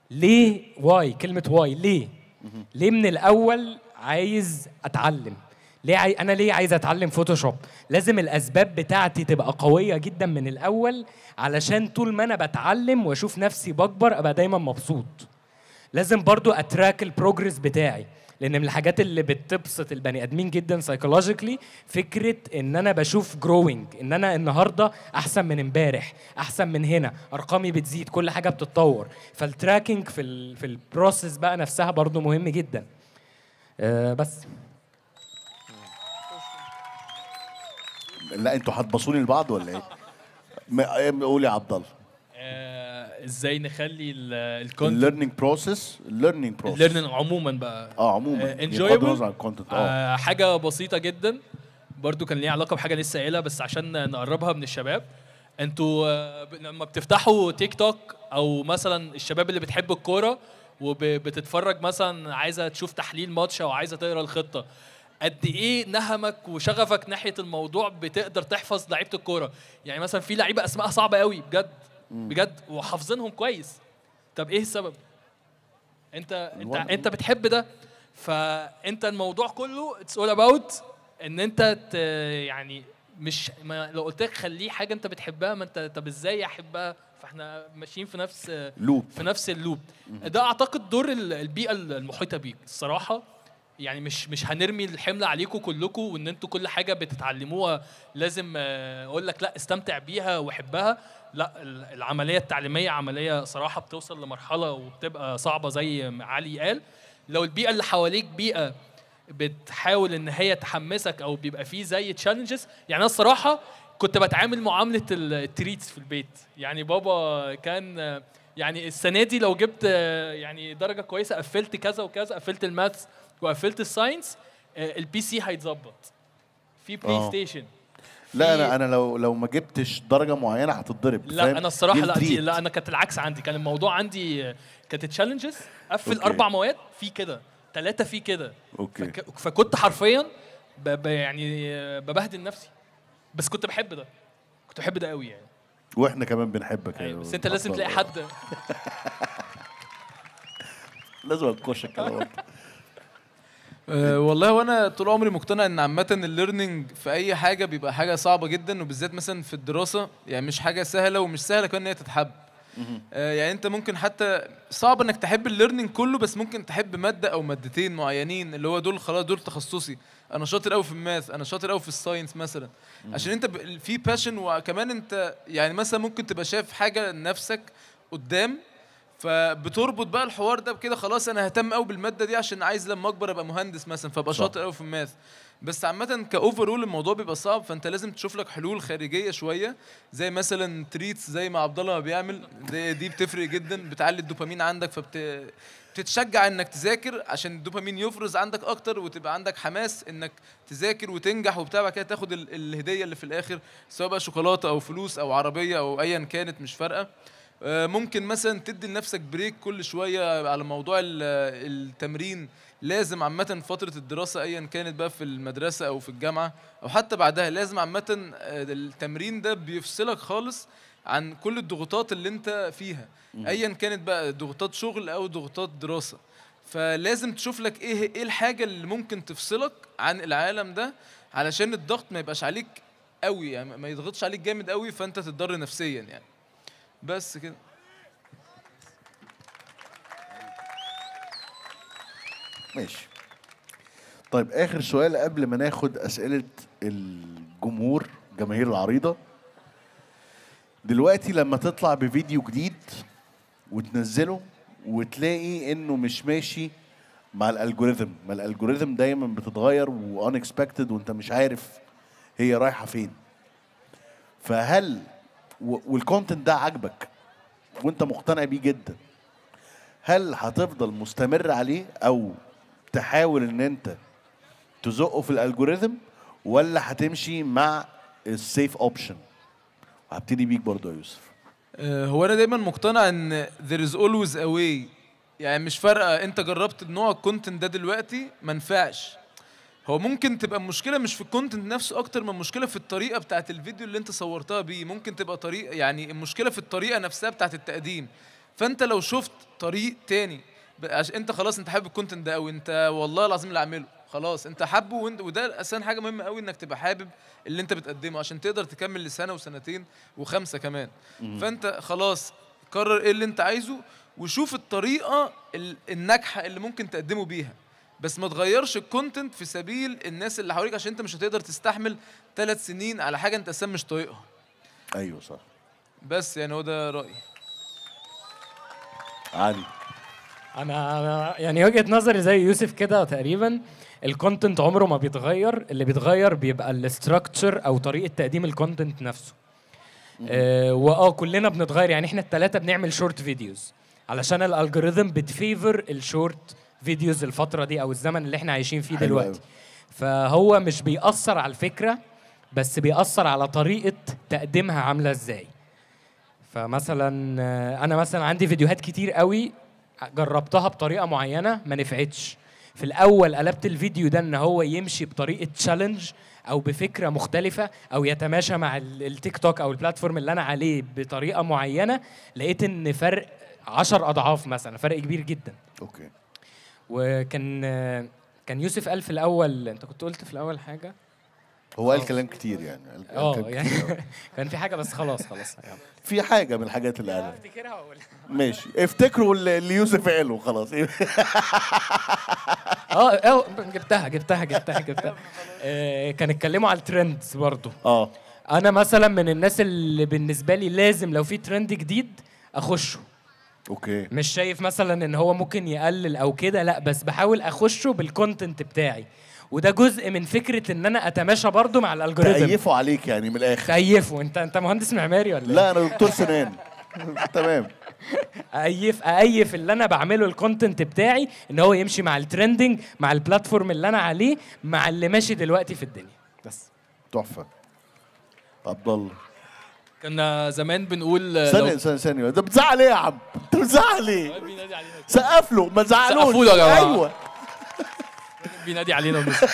ليه واي كلمة واي ليه ليه من الأول عايز أتعلم ليه عاي... انا ليه عايز اتعلم فوتوشوب لازم الاسباب بتاعتي تبقى قويه جدا من الاول علشان طول ما انا بتعلم واشوف نفسي بكبر ابقى دايما مبسوط لازم برضو اتراك البروجرس بتاعي لان من الحاجات اللي بتبسط البني ادمين جدا سايكولوجيكلي فكره ان انا بشوف جروينج ان انا النهارده احسن من امبارح احسن من هنا ارقامي بتزيد كل حاجه بتتطور فالتراكنج في ال في البروسيس بقى نفسها برضو مهم جدا أه بس لا انتوا هتبصوني لبعض ولا ايه؟ م- قول يا عبد الله آه، ازاي نخلي الكونتنت الليرنينج بروسيس الليرنينج بروسيس الليرنينج عموما بقى اه عموما آه، يعني enjoyable. بغض النظر عن الكونتنت اه آه حاجه بسيطه جدا برضو كان ليها علاقه بحاجه لسه قايلها بس عشان نقربها من الشباب انتوا آه، ب- لما بتفتحوا تيك توك او مثلا الشباب اللي بتحب الكوره وبتتفرج مثلا عايزه تشوف تحليل ماتش او عايزه تقرا الخطه قد ايه نهمك وشغفك ناحيه الموضوع بتقدر تحفظ لعيبه الكوره يعني مثلا في لعيبه اسمائها صعبه قوي بجد بجد وحافظينهم كويس طب ايه السبب انت انت الوضع. انت بتحب ده فانت الموضوع كله اتس اول اباوت ان انت ت يعني مش ما لو قلت لك خليه حاجه انت بتحبها ما انت طب ازاي احبها فاحنا ماشيين في نفس لوب في نفس اللوب ده اعتقد دور ال- البيئه المحيطه بيك الصراحه يعني مش مش هنرمي الحمل عليكم كلكم وان انتوا كل حاجه بتتعلموها لازم آه، اقول لك لا استمتع بيها وحبها لا ال- العمليه التعليميه عمليه صراحه بتوصل لمرحله وبتبقى صعبه زي ما علي قال لو البيئه اللي حواليك بيئه بتحاول ان هي تحمسك او بيبقى فيه زي تشالنجز يعني انا الصراحه كنت بتعامل معامله ال- التريتس في البيت يعني بابا كان آه، يعني السنه دي لو جبت آه، يعني درجه كويسه قفلت كذا وكذا قفلت الماثس وقفلت الساينس آه، البي سي هيتظبط في بلاي آه. ستيشن لا في- انا انا لو لو ما جبتش درجه معينه هتتضرب لا فاهم؟ انا الصراحه لا دي التريت. لا انا كانت العكس عندي كان الموضوع عندي آه، كانت تشالنجز قفل أوكي. اربع مواد في كده ثلاثه في كده اوكي فك... فكنت حرفيا ب... ب... يعني آه، ببهدل نفسي بس كنت بحب ده كنت بحب ده قوي يعني واحنا كمان بنحبك أيوة. يا بس انت لازم عبد تلاقي الله. حد لازم انكشك كده برضه. أه والله وانا طول عمري مقتنع ان عامه الليرنينج في اي حاجه بيبقى حاجه صعبه جدا وبالذات مثلا في الدراسه يعني مش حاجه سهله ومش سهله كمان ان هي تتحب أه يعني انت ممكن حتى صعب انك تحب الليرنينج كله بس ممكن تحب ماده او مادتين معينين اللي هو دول خلاص دول تخصصي انا شاطر قوي في الماث انا شاطر قوي في الساينس مثلا عشان انت ب- في باشن وكمان انت يعني مثلا ممكن تبقى شايف حاجه لنفسك قدام فبتربط بقى الحوار ده بكده خلاص انا ههتم قوي بالماده دي عشان عايز لما اكبر ابقى مهندس مثلا فابقى صح. شاطر قوي في الماث بس عامة كاوفرول الموضوع بيبقى صعب فانت لازم تشوف لك حلول خارجية شوية زي مثلا تريتس زي ما عبد الله ما بيعمل دي, دي بتفرق جدا بتعلي الدوبامين عندك فبت بتتشجع انك تذاكر عشان الدوبامين يفرز عندك اكتر وتبقى عندك حماس انك تذاكر وتنجح وبتاع بعد كده تاخد ال- الهديه اللي في الاخر سواء بقى شوكولاته او فلوس او عربيه او ايا كانت مش فارقه آه، ممكن مثلا تدي لنفسك بريك كل شويه على موضوع ال- التمرين لازم عامة فترة الدراسة أيا كانت بقى في المدرسة أو في الجامعة أو حتى بعدها لازم عامة آه، التمرين ده بيفصلك خالص عن كل الضغوطات اللي أنت فيها أيا كانت بقى ضغوطات شغل أو ضغوطات دراسة فلازم تشوف لك إيه إيه الحاجة اللي ممكن تفصلك عن العالم ده علشان الضغط ما يبقاش عليك قوي يعني ما يضغطش عليك جامد قوي فأنت تتضر نفسيا يعني بس كده ماشي طيب اخر سؤال قبل ما ناخد اسئله الجمهور جماهير العريضه دلوقتي لما تطلع بفيديو جديد وتنزله وتلاقي انه مش ماشي مع الالجوريثم ما الالجوريثم دايما بتتغير وانكسبكتد وانت مش عارف هي رايحه فين فهل و- والكونتنت ده عاجبك وانت مقتنع بيه جدا هل هتفضل مستمر عليه او تحاول ان انت تزقه في الالجوريثم ولا هتمشي مع السيف اوبشن هبتدي بيك برضو يا يوسف آه، هو انا دايما مقتنع ان there is always a way يعني مش فارقه انت جربت نوع الكونتنت ده دلوقتي ما نفعش هو ممكن تبقى المشكله مش في الكونتنت نفسه اكتر من المشكله في الطريقه بتاعت الفيديو اللي انت صورتها بيه ممكن تبقى طريقه يعني المشكله في الطريقه نفسها بتاعت التقديم فانت لو شفت طريق تاني ب- عشان انت خلاص انت حابب الكونتنت ده او انت والله العظيم اللي اعمله خلاص انت حابه وانت وده اساسا حاجه مهمه قوي انك تبقى حابب اللي انت بتقدمه عشان تقدر تكمل لسنه وسنتين وخمسه كمان فانت خلاص قرر ايه اللي انت عايزه وشوف الطريقه ال- الناجحه اللي ممكن تقدمه بيها بس ما تغيرش الكونتنت في سبيل الناس اللي حواليك عشان انت مش هتقدر تستحمل ثلاث سنين على حاجه انت اساسا مش طايقها ايوه صح بس يعني هو ده رايي علي انا انا يعني وجهه نظري زي يوسف كده تقريبا الكونتنت عمره ما بيتغير اللي بيتغير بيبقى الاستراكشر او طريقه تقديم الكونتنت نفسه آه واه كلنا بنتغير يعني احنا الثلاثه بنعمل شورت فيديوز علشان الالجوريثم بتفيفر الشورت فيديوز الفتره دي او الزمن اللي احنا عايشين فيه حلو دلوقتي أوي. فهو مش بيأثر على الفكره بس بيأثر على طريقه تقديمها عامله ازاي فمثلا آه، انا مثلا عندي فيديوهات كتير قوي جربتها بطريقه معينه ما نفعتش في الاول قلبت الفيديو ده ان هو يمشي بطريقه تشالنج او بفكره مختلفه او يتماشى مع ال- التيك توك او البلاتفورم اللي انا عليه بطريقه معينه لقيت ان فرق عشر اضعاف مثلا فرق كبير جدا اوكي وكان آه، كان يوسف قال في الاول انت كنت قلت في الاول حاجه هو قال كلام كتير يعني قال- قال اه كلام يعني كتير أوي. كان في حاجه بس خلاص خلاص يلا. في حاجه من الحاجات اللي قالها افتكرها واقولها ماشي افتكروا اللي اللي يوسف قاله خلاص اه اه جبتها جبتها جبتها جبتها آه، كان اتكلموا على الترندز برضو اه انا مثلا من الناس اللي بالنسبه لي لازم لو في ترند جديد اخشه اوكي مش شايف مثلا ان هو ممكن يقلل او كده لا بس بحاول اخشه بالكونتنت بتاعي وده جزء من فكره ان انا اتماشى برضو مع الالجوريثم تأيفوا عليك يعني من الاخر تأيفه انت انت مهندس معماري ولا لا انا دكتور سنان تمام اأيف أأيف اللي انا بعمله الكونتنت بتاعي ان هو يمشي مع الترندنج مع البلاتفورم اللي انا عليه مع اللي ماشي دلوقتي في الدنيا بس تحفه عبد الله كنا زمان بنقول آه، ثانية لو- ثانية ثانية ده بتزعل ايه يا عم؟ انت بتزعل ايه؟ بينادي علينا سقف له ما تزعلوش سقفوا له يا جماعة. ايوه بينادي علينا ونسمع.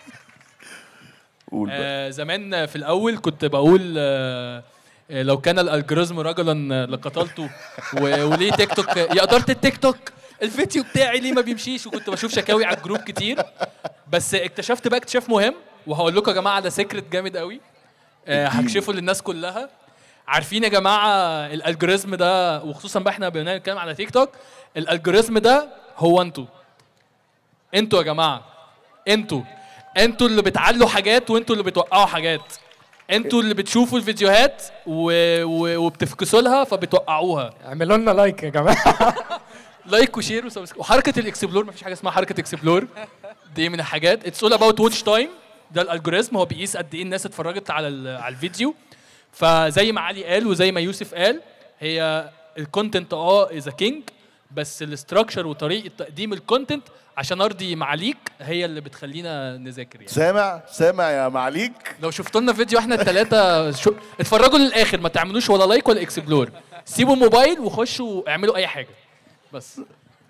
قول بقى آه زمان في الاول كنت بقول آه آه، لو كان الالجوريزم رجلا لقتلته و- وليه تيك توك يا اداره التيك توك الفيديو بتاعي ليه ما بيمشيش وكنت بشوف شكاوي على الجروب كتير بس اكتشفت بقى اكتشاف مهم وهقول لكم يا جماعه ده سيكرت جامد قوي آه اديني. هكشفه للناس كلها عارفين يا جماعه الالجوريزم ده وخصوصا بقى احنا بنتكلم على تيك توك الالجوريزم ده هو انتوا انتوا يا جماعه انتوا انتوا اللي بتعلوا حاجات وانتوا اللي بتوقعوا حاجات انتوا اللي بتشوفوا الفيديوهات و... و... وبتفكسوا لها فبتوقعوها اعملوا لنا لايك يا جماعه لايك وشير وسبسكرايب وحركه الاكسبلور مفيش حاجه اسمها حركه اكسبلور دي من الحاجات اتس اول اباوت واتش تايم ده الالجوريزم هو بيقيس قد ايه الناس اتفرجت على ال- على الفيديو فزي ما علي قال وزي ما يوسف قال هي الكونتنت اه از كينج بس الاستراكشر وطريقه تقديم الكونتنت عشان ارضي معاليك هي اللي بتخلينا نذاكر يعني سامع سامع يا معليك لو شفتوا لنا فيديو احنا الثلاثه شو... اتفرجوا للاخر ما تعملوش ولا لايك ولا اكسبلور سيبوا الموبايل وخشوا اعملوا اي حاجه بس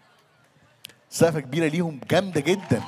سقفة كبيرة ليهم جامدة جدا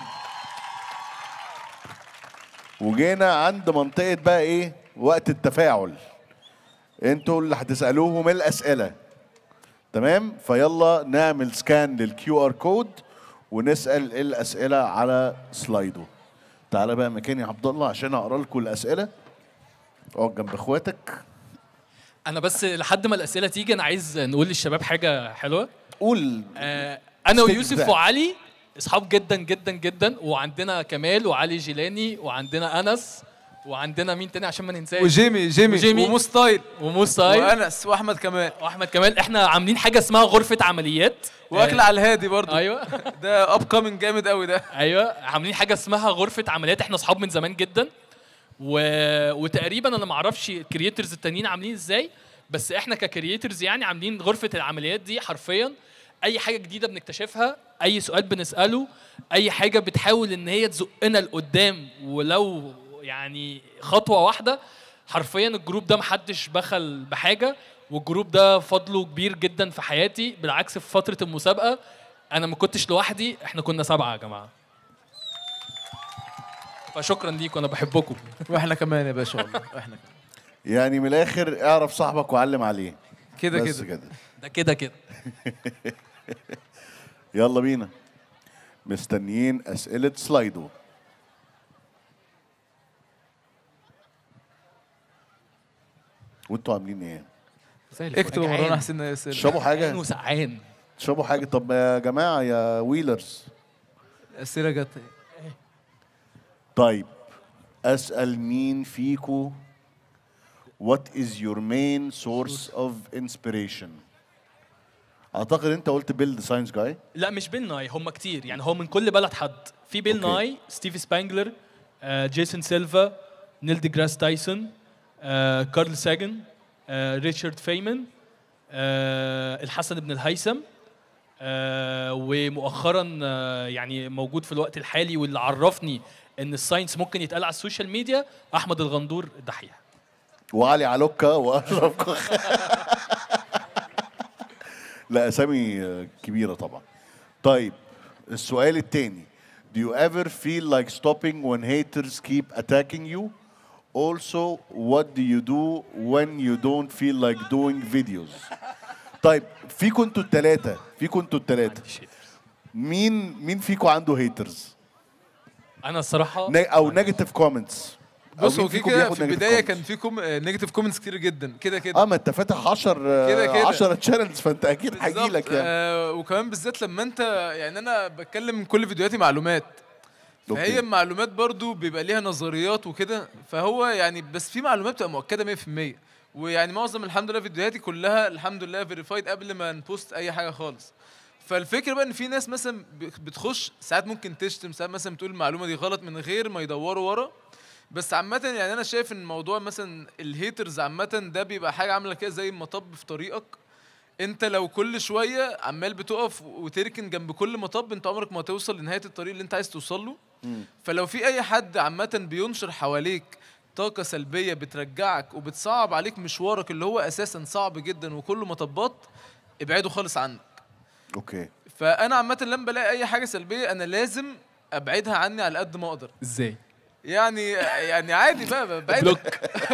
وجينا عند منطقة بقى ايه وقت التفاعل انتوا اللي هتسألوهم الأسئلة تمام فيلا نعمل سكان للكيو ار كود ونسأل الأسئلة على سلايدو تعالى بقى مكاني يا عبد الله عشان اقرا لكم الأسئلة اقعد جنب اخواتك انا بس لحد ما الاسئله تيجي انا عايز نقول للشباب حاجه حلوه قول آه انا ستيك ويوسف بتاعك. وعلي اصحاب جدا جدا جدا وعندنا كمال وعلي جيلاني وعندنا انس وعندنا مين تاني عشان ما ننساش وجيمي جيمي, وجيمي. ومستايل وموسى وانس واحمد كمان واحمد كمال احنا عاملين حاجه اسمها غرفه عمليات واكل على الهادي برضه ايوه ده اب كامينج جامد قوي ده ايوه عاملين حاجه اسمها غرفه عمليات احنا اصحاب من زمان جدا و... وتقريبا انا ما اعرفش الكرييترز التانيين عاملين ازاي بس احنا ككرييترز يعني عاملين غرفه العمليات دي حرفيا اي حاجه جديده بنكتشفها اي سؤال بنساله اي حاجه بتحاول ان هي تزقنا لقدام ولو يعني خطوه واحده حرفيا الجروب ده محدش بخل بحاجه والجروب ده فضله كبير جدا في حياتي بالعكس في فتره المسابقه انا ما كنتش لوحدي احنا كنا سبعه يا جماعه فشكرا ليكم انا بحبكم واحنا كمان يا باشا والله احنا كمان يعني من الاخر اعرف صاحبك وعلم عليه كده بس كده كده ده كده كده يلا بينا مستنيين اسئله سلايدو وانتوا عاملين ايه زي الفل. اكتب جعان. ورانا حسين اسئله تشربوا جعان حاجه وسقعان تشربوا حاجه طب يا جماعه يا ويلرز اسئله جت طيب اسال مين فيكو what is your main source of inspiration اعتقد انت قلت بيلد ساينس جاي لا مش بيل ناي هم كتير يعني هو من كل بلد حد في بيل أوكي. ناي ستيف سبانجلر آه، جيسون سيلفا نيل دي جراس تايسون آه، كارل ساجن آه، ريتشارد فيمن آه، الحسن بن الهيثم آه، ومؤخرا آه، يعني موجود في الوقت الحالي واللي عرفني ان الساينس ممكن يتقال على السوشيال ميديا احمد الغندور الدحيح وعلي علوكا واشرف كوخ لا اسامي آه، كبيره طبعا طيب السؤال الثاني Do you ever feel like stopping when haters keep attacking you? Also, what do you do when you don't feel like doing videos? طيب فيكم انتوا الثلاثة فيكم انتوا الثلاثة مين مين فيكم عنده هيترز؟ انا الصراحه او نيجاتيف كومنتس بص هو كده كده في البدايه كان في كوم... نيجاتيف كومنتس كتير جدا كده كده اه ما انت فاتح 10 كده كده. 10 تشانلز فانت اكيد هيجي بالظبط. لك يعني آه وكمان بالذات لما انت يعني انا بتكلم من كل فيديوهاتي معلومات أوكي. فهي المعلومات برضو بيبقى ليها نظريات وكده فهو يعني بس في معلومات بتبقى مؤكده 100% ويعني معظم الحمد لله فيديوهاتي كلها الحمد لله فيريفايد قبل ما نبوست اي حاجه خالص فالفكره بقى ان في ناس مثلا ب- بتخش ساعات ممكن تشتم ساعات مثلا بتقول المعلومه دي غلط من غير ما يدوروا ورا بس عامة يعني أنا شايف إن الموضوع مثلا الهيترز عامة ده بيبقى حاجة عاملة كده زي مطب في طريقك انت لو كل شويه عمال بتقف وتركن جنب كل مطب انت عمرك ما هتوصل لنهايه الطريق اللي انت عايز توصل له فلو في اي حد عامه بينشر حواليك طاقه سلبيه بترجعك وبتصعب عليك مشوارك اللي هو اساسا صعب جدا وكله مطبات ابعده خالص عنك اوكي فانا عامه لما بلاقي اي حاجه سلبيه انا لازم ابعدها عني على قد ما اقدر ازاي يعني يعني عادي بقى بعيد بلوك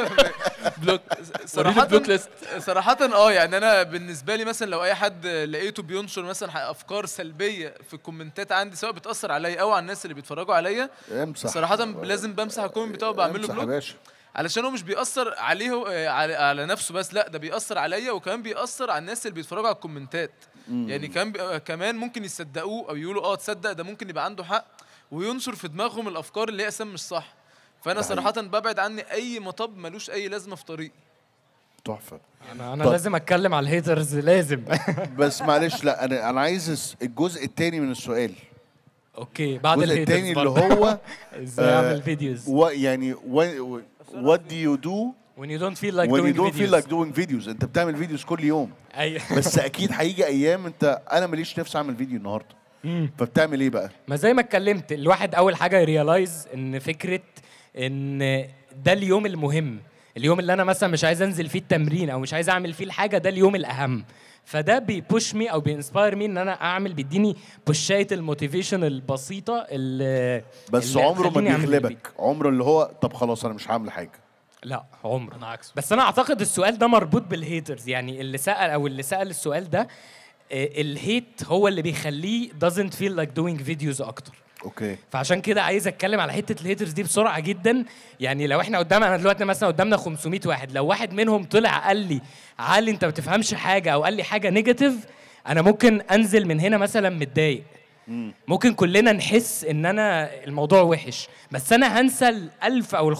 بلوك صراحة بلوك ليست صراحة اه يعني انا بالنسبة لي مثلا لو اي حد لقيته بينشر مثلا افكار سلبية في الكومنتات عندي سواء بتأثر عليا او على الناس اللي بيتفرجوا عليا امسح صراحة لازم بمسح الكومنت بتاعه بعمل له امسح يا بلوك باشا علشان هو مش بيأثر عليه آه، على, على نفسه بس لا ده بيأثر عليا وكمان بيأثر على الناس اللي بيتفرجوا على الكومنتات يعني كمان بي- آه، كمان ممكن يصدقوه او يقولوا اه تصدق ده ممكن يبقى عنده حق وينشر في دماغهم الافكار اللي هي اساسا مش صح فانا ده حقيقي. صراحة ببعد عني اي مطب ملوش اي لازمة في طريقي تحفه انا انا طب. لازم اتكلم على الهيترز لازم بس معلش لا انا انا عايز الس- الجزء الثاني من السؤال اوكي بعد الجزء الهيترز الثاني اللي برضه. هو ازاي آه، اعمل فيديوز و يعني when, what do you do when you don't feel like when you doing don't feel videos like doing videos انت بتعمل فيديوز كل يوم ايوه بس اكيد هيجي ايام انت انا ماليش نفسي اعمل فيديو النهارده فبتعمل ايه بقى ما زي ما اتكلمت الواحد اول حاجه يريلايز ان فكره ان ده اليوم المهم اليوم اللي انا مثلا مش عايز انزل فيه التمرين او مش عايز اعمل فيه الحاجه ده اليوم الاهم فده بيبوش مي او بينسباير مي ان انا اعمل بيديني بوشايه الموتيفيشن البسيطه اللي بس اللي عمره ما تخليني أعمل الفيديو. بيغلبك عمره اللي هو طب خلاص انا مش هعمل حاجه لا عمره انا عكسه بس انا اعتقد السؤال ده مربوط بالهيترز يعني اللي سال او اللي سال السؤال ده آه، الهيت هو اللي بيخليه doesn't feel like doing videos اكتر اوكي فعشان كده عايز اتكلم على حته الهيترز دي بسرعه جدا يعني لو احنا قدام انا دلوقتي مثلا قدامنا 500 واحد لو واحد منهم طلع قال لي علي انت ما بتفهمش حاجه او قال لي حاجه نيجاتيف انا ممكن انزل من هنا مثلا متضايق ممكن كلنا نحس ان انا الموضوع وحش بس انا هنسى ال 1000 او ال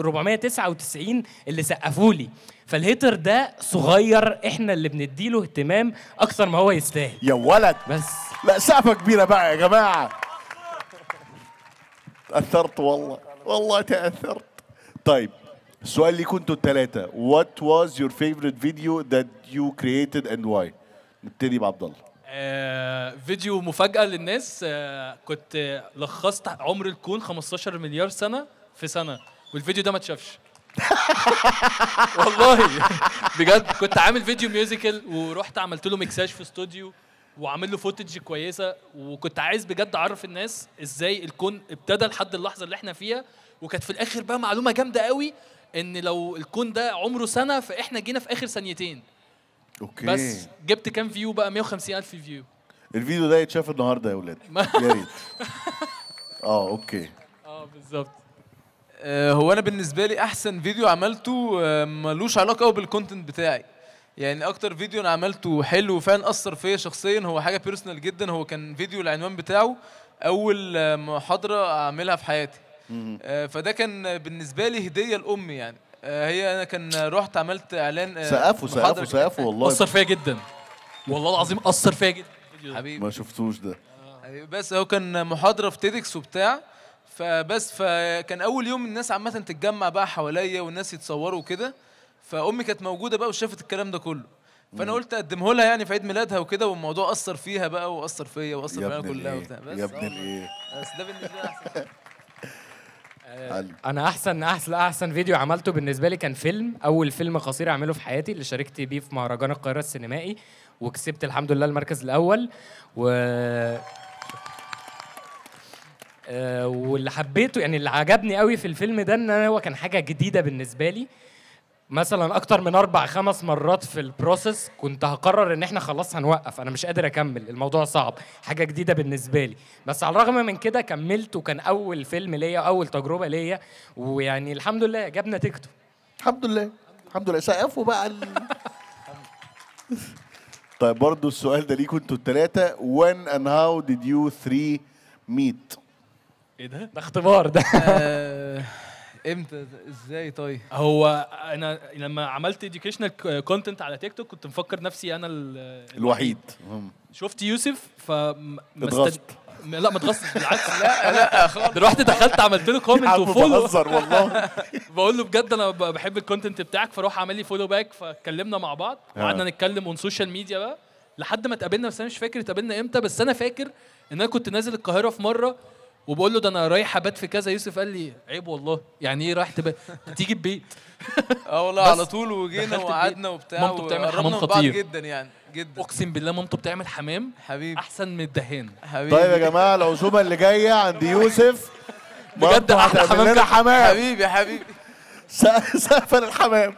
499 اللي سقفوا لي فالهيتر ده صغير احنا اللي بنديله اهتمام اكتر ما هو يستاهل يا ولد بس لا سقفه كبيره بقى يا جماعه تاثرت والله والله تاثرت طيب السؤال ليكم انتوا الثلاثه what was your favorite video that you created and why نبتدي بعبد الله آه، فيديو مفاجأة للناس آه، كنت آه، لخصت عمر الكون 15 مليار سنة في سنة والفيديو ده ما اتشافش والله بجد كنت عامل فيديو ميوزيكال ورحت عملت له ميكساج في استوديو وعامل له فوتج كويسه وكنت عايز بجد اعرف الناس ازاي الكون ابتدى لحد اللحظه اللي احنا فيها وكانت في الاخر بقى معلومه جامده قوي ان لو الكون ده عمره سنه فاحنا جينا في اخر ثانيتين اوكي بس جبت كام فيو بقى 150 الف فيو الفيديو ده يتشاف النهارده يا ولاد ما- يا ريت اه اوكي اه بالظبط آه، هو انا بالنسبه لي احسن فيديو عملته آه، ملوش علاقه قوي بالكونتنت بتاعي يعني اكتر فيديو انا عملته حلو وفعلا اثر فيا شخصيا هو حاجه بيرسونال جدا هو كان فيديو العنوان بتاعه اول آه، محاضره اعملها في حياتي آه، فده كان بالنسبه لي هديه لامي يعني آه، هي انا كان رحت عملت اعلان آه، سقفوا محاضرة سقفوا سقفوا والله اثر فيا جدا والله العظيم اثر فيا جدا الفيديو ده. حبيبي ما شفتوش ده أيوة، بس هو كان محاضره في تيدكس وبتاع فبس فكان اول يوم الناس عامه تتجمع بقى حواليا والناس يتصوروا وكده فامي كانت موجوده بقى وشافت الكلام ده كله فانا قلت اقدمه لها يعني في عيد ميلادها وكده والموضوع اثر فيها بقى واثر فيا واثر يا فيها ابن كلها الايه وبتاع بس يا ابن آه، الايه بس ده بالنسبه لي احسن علي. انا احسن احسن احسن فيديو عملته بالنسبه لي كان فيلم اول فيلم قصير اعمله في حياتي اللي شاركت بيه في مهرجان القاهره السينمائي وكسبت الحمد لله المركز الاول و آه، واللي حبيته يعني اللي عجبني قوي في الفيلم ده ان هو كان حاجه جديده بالنسبه لي مثلا اكتر من اربع خمس مرات في البروسيس كنت هقرر ان احنا خلاص هنوقف انا مش قادر اكمل الموضوع صعب حاجه جديده بالنسبه لي بس على الرغم من كده كملت وكان اول فيلم ليا اول تجربه ليا ويعني الحمد لله جاب نتيجته الحمد لله الحمد لله سقفوا بقى ال... طيب برضو السؤال ده ليكوا انتوا التلاتة when and how did you three meet ايه ده؟ ده اختبار ده آه، امتى ازاي طيب هو انا لما عملت educational كونتنت على تيك توك كنت مفكر نفسي انا ال- الوحيد مم. شفت يوسف ف م- اتغصت. م- لا ما اتغصت بالعكس لا لا خالص رحت دخلت عملت له يا كومنت عم وفولو بهزر والله بقول له بجد انا ب- بحب الكونتنت بتاعك فروح عمل لي فولو باك فاتكلمنا مع بعض وقعدنا نتكلم اون سوشيال ميديا بقى لحد ما اتقابلنا بس انا مش فاكر اتقابلنا امتى بس انا فاكر ان انا كنت نازل القاهره في مره وبقول له ده انا رايح ابات في كذا يوسف قال لي عيب والله يعني ايه رايح تبات تيجي البيت اه والله بس على طول وجينا دخلت وقعدنا وبتاع مامته بتعمل وقربنا حمام من بعض خطير. جدا يعني جدا اقسم بالله مامته بتعمل حمام حبيبي احسن من الدهان حبيبي طيب يا جماعة العزومة اللي جاية عند يوسف بجد برضو أحلى هتعمل حمام لنا كده. حمام حبيبي حبيبي سقف سقف الحمام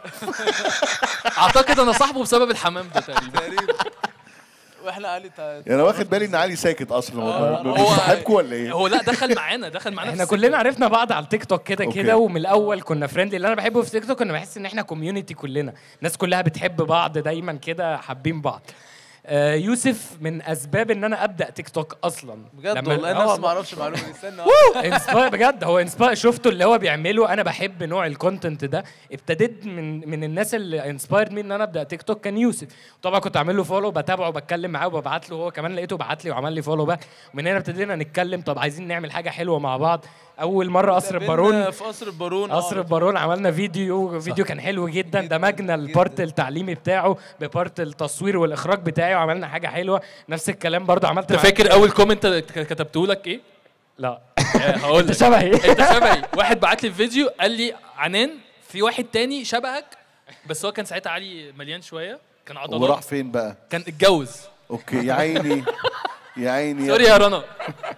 اعتقد انا صاحبه بسبب الحمام ده تقريبا تقريبا واحنا علي تع- يعني انا واخد بالي ان علي ساكت اصلا آه، هو هو- صاحبكم ولا ايه؟ هو لا دخل معانا دخل معانا احنا في كلنا عرفنا بعض على التيك توك كده أوكي. كده ومن الاول كنا فريندلي اللي انا بحبه في تيك توك انا بحس ان احنا كوميونتي كلنا الناس كلها بتحب بعض دايما كده حابين بعض آه، يوسف من اسباب ان انا ابدا تيك توك اصلا بجد لما- والله آه الناس ما اعرفش المعلومه دي استنى انسباير بجد هو انسباير شفته اللي هو بيعمله انا بحب نوع الكونتنت ده ابتديت من من الناس اللي انسبايرد مي ان انا ابدا تيك توك كان يوسف طبعا كنت عامل له فولو بتابعه وبتكلم معاه وببعت له هو كمان لقيته بعت لي وعمل لي فولو باك ومن هنا ابتدينا نتكلم طب عايزين نعمل حاجه حلوه مع بعض اول مره قصر قابلنا البارون في قصر البارون آه، قصر البارون عملنا فيديو فيديو كان حلو جدا جداً، دمجنا جداً. البارت التعليمي بتاعه ببارت التصوير والاخراج بتاعي وعملنا حاجه حلوه نفس الكلام برضه عملت انت معاه- فاكر اول كومنت كتبته لك ايه؟ لا هقول انت لك شبهي انت شبهي واحد بعت لي فيديو قال لي عنان في واحد تاني شبهك بس هو كان ساعتها علي مليان شويه كان وراح عضلات فين بقى؟ كان اتجوز اوكي يا عيني يا عيني سوري يا رنا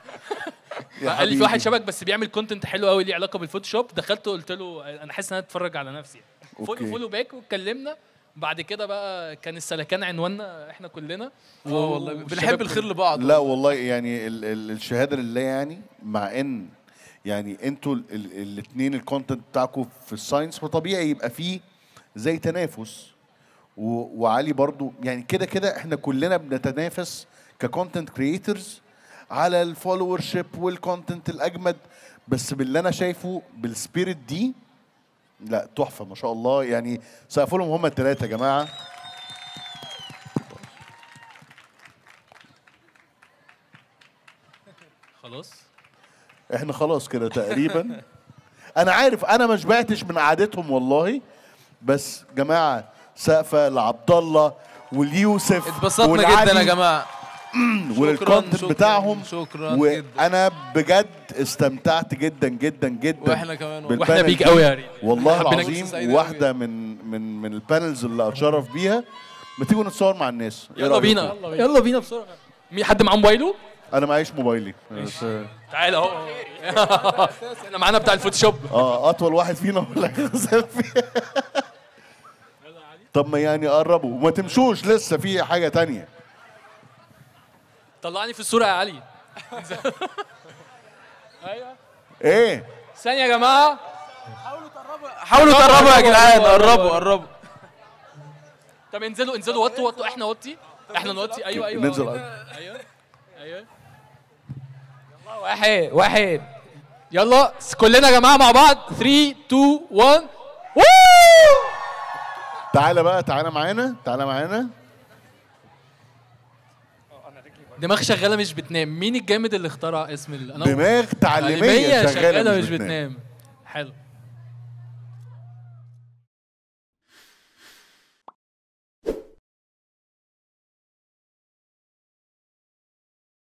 يا قال لي في واحد حبيبي. شبك بس بيعمل كونتنت حلو قوي ليه علاقه بالفوتوشوب دخلت وقلت له انا حاسس ان انا اتفرج على نفسي فولو أوكي. فولو باك واتكلمنا بعد كده بقى كان السلكان عنواننا احنا كلنا اه والله والشباب بنحب الخير لبعض لا والله يعني ال ال الشهاده لله يعني مع ان يعني انتوا الاثنين الكونتنت بتاعكم في الساينس فطبيعي يبقى فيه زي تنافس و- وعلي برضو يعني كده كده احنا كلنا بنتنافس ككونتنت كريترز على الفولور شيب والكونتنت الاجمد بس باللي انا شايفه بالسبيريت دي لا تحفه ما شاء الله يعني سقفوا لهم هم الثلاثه يا جماعه خلاص احنا خلاص كده تقريبا انا عارف انا ما شبعتش من قعدتهم والله بس جماعه سقفه لعبد الله واليوسف اتبسطنا والعلي جدا يا جماعه والكونتنت شكراً، بتاعهم شكراً جداً. وانا بجد استمتعت جدا جدا جدا واحنا كمان والله. واحنا بالبانل بيك دي. قوي يا ريت والله حبيناك العظيم سعيد واحده من من من البانلز اللي اتشرف بيها ما تيجوا نتصور مع الناس إيه يلا رأيكم؟ بينا يلا بينا بسرعه مين حد معاه موبايله؟ انا معيش موبايلي بس تعال اهو احنا معانا بتاع الفوتوشوب اه اطول واحد فينا ولا هيغزل فيه طب ما يعني قربوا وما تمشوش لسه في حاجه تانية طلعني في الصوره يا علي ايوه ايه ثانيه يا جماعه حاولوا تقربوا يا جدعان قربوا قربوا طب انزلوا انزلوا وطوا وطوا احنا وطي احنا نوطي ايوه ايوه ننزل ايوه ايوه واحد واحد يلا س- كلنا يا جماعه مع بعض 3 2 1 وoo! تعالى بقى تعالى معانا تعالى معانا دماغ شغاله مش بتنام مين الجامد اللي اخترع اسم ال... أنا- دماغ تعليميه تعليميه شغاله مش بتنام حلو